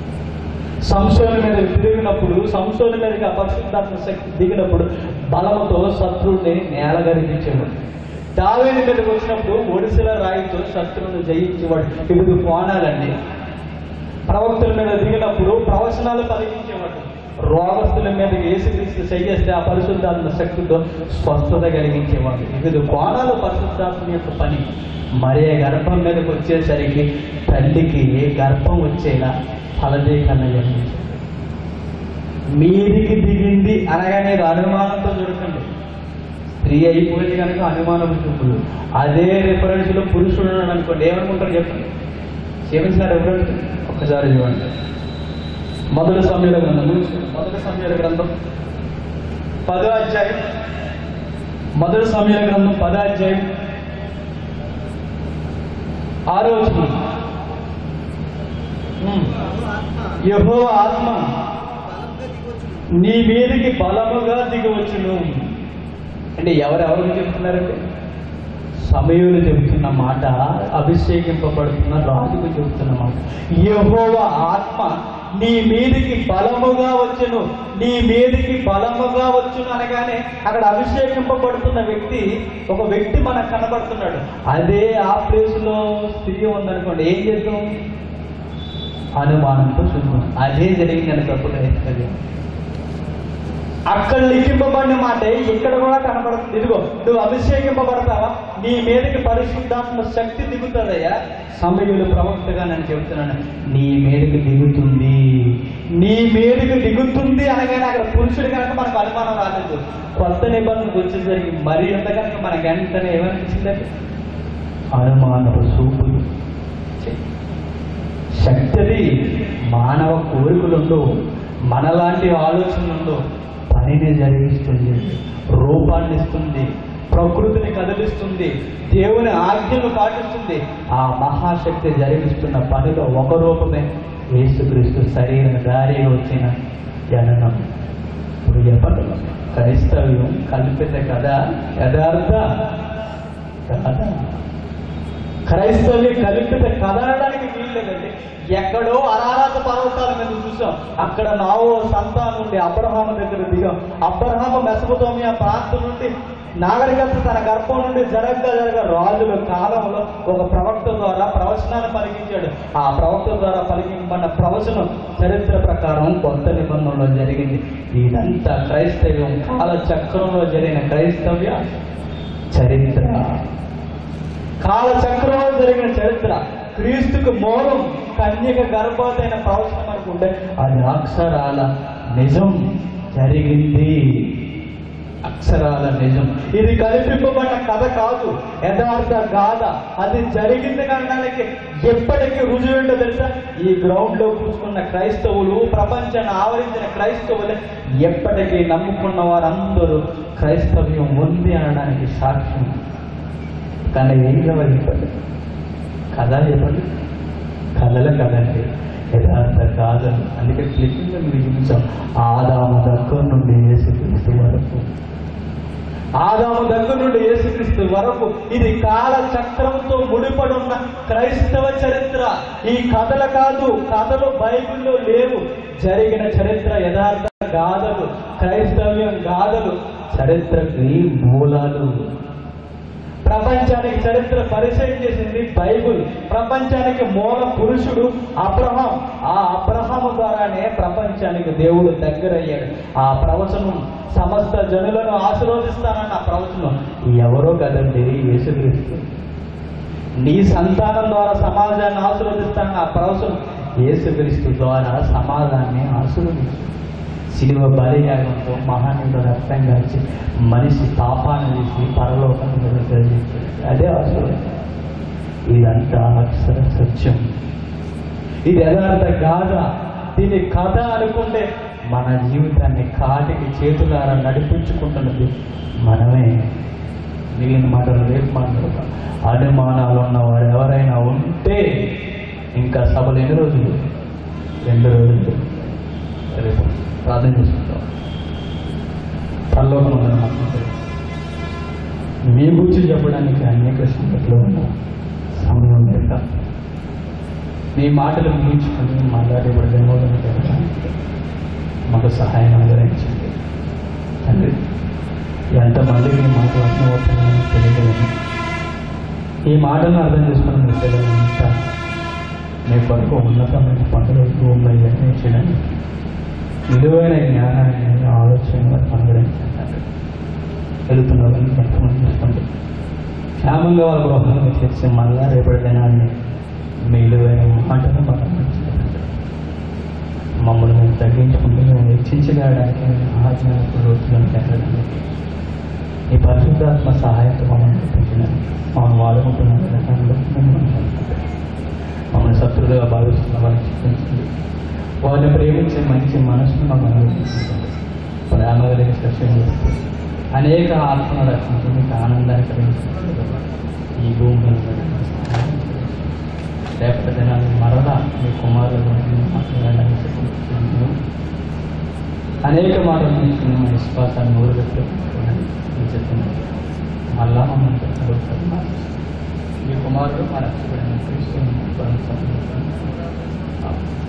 సంశయం మీద తిరిగినప్పుడు సంశయం మీదకి ఆ పరిశుద్ధాత్మ శక్తి దిగినప్పుడు బలముతో శత్రువుని నేలగరిపించేవాడు దావేది మీదకి వచ్చినప్పుడు ఒడిసిల రాయితో శత్రువును జయించేవాడు వివిధ కోణాలండి ప్రవక్తుల మీద దిగినప్పుడు ప్రవచనాలు కలిగించేవాడు రోగస్తుల మీద ఏసుక్రీస్తు చెయ్యేస్తే ఆ పరిశుద్ధాత్మ శక్తితో స్వస్థత కలిగించేవాడు వివిధ కోణాలు పరిశుద్ధాత్మ యొక్క పని మరే గర్భం మీదకి వచ్చేసరికి తల్లికి ఏ గర్భం వచ్చేలా ఫలదీకరణ జరిగింది మీదికి దిగింది అనగానే ఇది అనుమానంతో చూడకండి స్త్రీ అయిపోయింది కనుక అనుమానపు చూపులు అదే రిఫరెన్స్ లో పురుషుడు ఉన్నాడు అనుకోండి ఏమనుకుంటారు చెప్పండి క్షమించిన రిఫరెన్స్ ఒక్కసారి చూడండి మొదటి సమయాల గ్రంథము మొదటి సమయాల గ్రంథం పదో అధ్యాయం మొదటి సమయాల గ్రంథం పదో అధ్యాయం ఆరో వచనం. ఉమ్. ఆత్మ యెహోవా ఆత్మ బలంగా దిగొచ్చును. నీ మీదకి బలముగా దిగవచ్చును అంటే ఎవరెవరు చెప్తున్నారంటే సమయులు చెబుతున్న మాట అభిషేకింపబడుతున్న రాజుకు చెబుతున్న మాట యహోవ ఆత్మ నీ మీదికి బలముగా వచ్చును నీ మీదికి బలముగా వచ్చును అనగానే అక్కడ అభిషేకింపబడుతున్న వ్యక్తి ఒక వ్యక్తి మనకు కనబడుతున్నాడు అదే ఆ ప్లేస్ లో స్త్రీ ఉందనుకోండి ఏం చేద్దాం అనుమానంతో చూద్దాం అదే జరిగింది అనుకప్పుడు అక్కడ లిఖింపబడిన మాట ఇక్కడ కూడా కనబడుతుంది ఇదిగో నువ్వు అభిషేకింపబడతావా నీ మీదకి పరిశుద్ధాత్మ శక్తి దిగుతుందయ్యా సమయులు ప్రవక్తగా నేను చెబుతున్నాను నీ మీదకి దిగుతుంది నీ మీదకి దిగుతుంది అనగానే అక్కడ పురుషుడు కనుక మనకు అనుమానం రాలేదు కొత్త నిబంధనకు వచ్చేసరికి మరి ఎంత కనుక మనకి వెంటనే ఏమనిపించిందంటే అనుమానపు సూపులు ఛీ. శక్తిది మానవ కోరికలుండు మనలాంటి ఆలోచనలుండు పనిని జరిగిస్తుంది రూపాన్ని ఇస్తుంది ప్రకృతిని కదిలిస్తుంది దేవుని ఆజ్ఞలు పాటిస్తుంది ఆ మహాశక్తి జరిగిస్తున్న పనిలో ఒక రూపమే యేసుక్రీస్తు శరీర దారిగా వచ్చిన జననం ఇప్పుడు చెప్పండి క్రైస్తవ్యం కల్పిత కదా యథార్థ కాదా క్రైస్తవ్యం కల్పిత కదలడానికి వీల్లేదండి ఎక్కడో అరారాత పర్వతాల మీద చూసాం అక్కడ నావో సంతానం నుండి అబ్రహాం దగ్గర దిగాం అబ్రహాము మెసపతోమియా ప్రాంతం నుండి నాగరికత తన గర్భం నుండి జరగ జరగ రాజుల కాలంలో ఒక ప్రవక్త ద్వారా ప్రవచనాన్ని పలికించాడు ఆ ప్రవక్త ద్వారా పలికింపబడిన ప్రవచనం చరిత్ర ప్రకారం కొత్త నిబంధనలో జరిగింది ఇదంతా క్రైస్తవ్యం కాల చక్రంలో జరిగిన క్రైస్తవ్య చరిత్ర కాలచక్రంలో జరిగిన చరిత్ర క్రీస్తుకు మూలం కన్యక గర్భవతి అయిన ప్రవచనం అనుకుంటే అది అక్షరాల నిజం జరిగింది అక్షరాల నిజం ఇది కల్పింపబడిన కథ కాదు యథార్థ గాథ అది జరిగింది అనడానికి ఎప్పటికీ రుజువు ఏంటో తెలుసా ఈ గ్రౌండ్ లో కూర్చున్న క్రైస్తవులు ప్రపంచాన్ని ఆవరించిన క్రైస్తవులు ఎప్పటికీ నమ్ముకున్న వారందరూ క్రైస్తవ్యం ఉంది అనడానికి సాక్ష్యం కానీ ఏం కావాలి చెప్పండి కథ చెప్పండి కథల కథ అంటే యథార్థ కాదని అందుకే క్లిప్పింగ్ మీరు చూసాం ఆదాము దగ్గర నుండి యేసుక్రీస్తు వరకు ఆదాము దగ్గర నుండి యేసుక్రీస్తు వరకు ఇది కాల చక్రంతో ముడిపడి ఉన్న క్రైస్తవ చరిత్ర ఈ కథలు కాదు కథలు బైబిల్లో లేవు జరిగిన చరిత్ర యథార్థ గాథలు క్రైస్తవ్యం గాథలు చరిత్రకి మూలాలు ప్రపంచానికి చరిత్ర పరిచయం చేసింది బైబుల్ ప్రపంచానికి మూల పురుషుడు అబ్రహాం ఆ అబ్రహాము ద్వారానే ప్రపంచానికి దేవుడు దగ్గరయ్యాడు ఆ ప్రవచనం సమస్త జనులను ఆశీర్వదిస్తానన్న ఆ ప్రవచనం ఎవరో కదండి యేసుక్రీస్తు నీ సంతానం ద్వారా సమాజాన్ని ఆశీర్వదిస్తానన్న ఆ ప్రవచనం యేసుక్రీస్తు ద్వారా సమాజాన్ని ఆశీర్వదిస్తుంది శిలువ బలియాగంతో మహానీయుడు రక్తం కాల్చి మనిషి పాపాన్ని తీసి పరలోకాన్ని ప్రవేశించాడు అదే అసలు ఇదంతా అక్షర సత్యం ఇది యథార్థ గాథ దీని కథ అనుకుంటే మన జీవితాన్ని కాటికి చేతులారా నడిపించుకుంటున్నది మనమే మిగిలిన మాటలు రేపు మాట్లాడతాం అనుమానాలు ఉన్నవాడు ఎవరైనా ఉంటే ఇంకా సభలు ఎన్ని రోజులు రెండు రోజులు రేపు ప్రార్థన చేసుకుంటాం పరలోకం ఉందని మాట్లాడుతుంది మీ గురించి చెప్పడానికి అనేక సంగతులు ఉన్న సమయం లేక మీ మాటలు ముగించుకొని మాట్లాడేప్పుడు వినోదం జరగడానికి మాకు సహాయం అనుగ్రహించండి తండ్రి ఎంతమందికి ఈ మాటలు అర్థమవుతున్నాయో తెలియదు ఈ మాటలను అర్థం చేసుకుని మీ పిల్లలు ఇంకా మీ కొరకు ఉన్నతమైన పనులు భూమిలో నిర్ణయించడానికి విలువైన జ్ఞానాన్ని ఆలోచన వారికి అనుగ్రహించండి తండ్రి. వెళుతున్న వాళ్ళని ఎంతమంది చూసుకోండి క్షేమంగా వాళ్ళ గృహాలను చేసి మళ్ళా రేపటి దినాన్ని మీ విలువైన మాటను మాకు అందించండి మమ్మల్ని మేము తగ్గించుకుంటూ మేము హెచ్చించగలడానికి ఆజ్ఞానకు రోజులను పెరగడానికి ఈ పరిశుద్ధాత్మ సహాయంతో మమ్మల్ని నడిపించడానికి మమ్మల్ని వాడుకుంటున్న విధానంలో మిమ్మల్ని నమ్ముకుంటాం. మమ్మల్ని శత్రులుగా భావిస్తున్న వారిని చిత్రించండి వారిని ప్రేమించే మంచి మనసును మమ్మల్ని అనుగ్రహించండి ప్రేమ కలిగి సత్యం చేస్తూ అనేక ఆత్మను రక్షించి మీకు ఆనందాన్ని కలిగించండి ఈ భూమి మీద సహాయం చేయండి. రేపటి దినాన్ని మరలా మీ కుమారులు మాట్లాడాలని చెప్పుకుంటున్నాను అనేక మాటలు తీసుకుని మా విశ్వాసాన్ని ఊరుగట్టుకుని మీ చెప్తున్నాను మళ్ళా మమ్మల్ని చెప్తారు మీ కుమారుడు మా రక్షకుడైన క్రీస్తు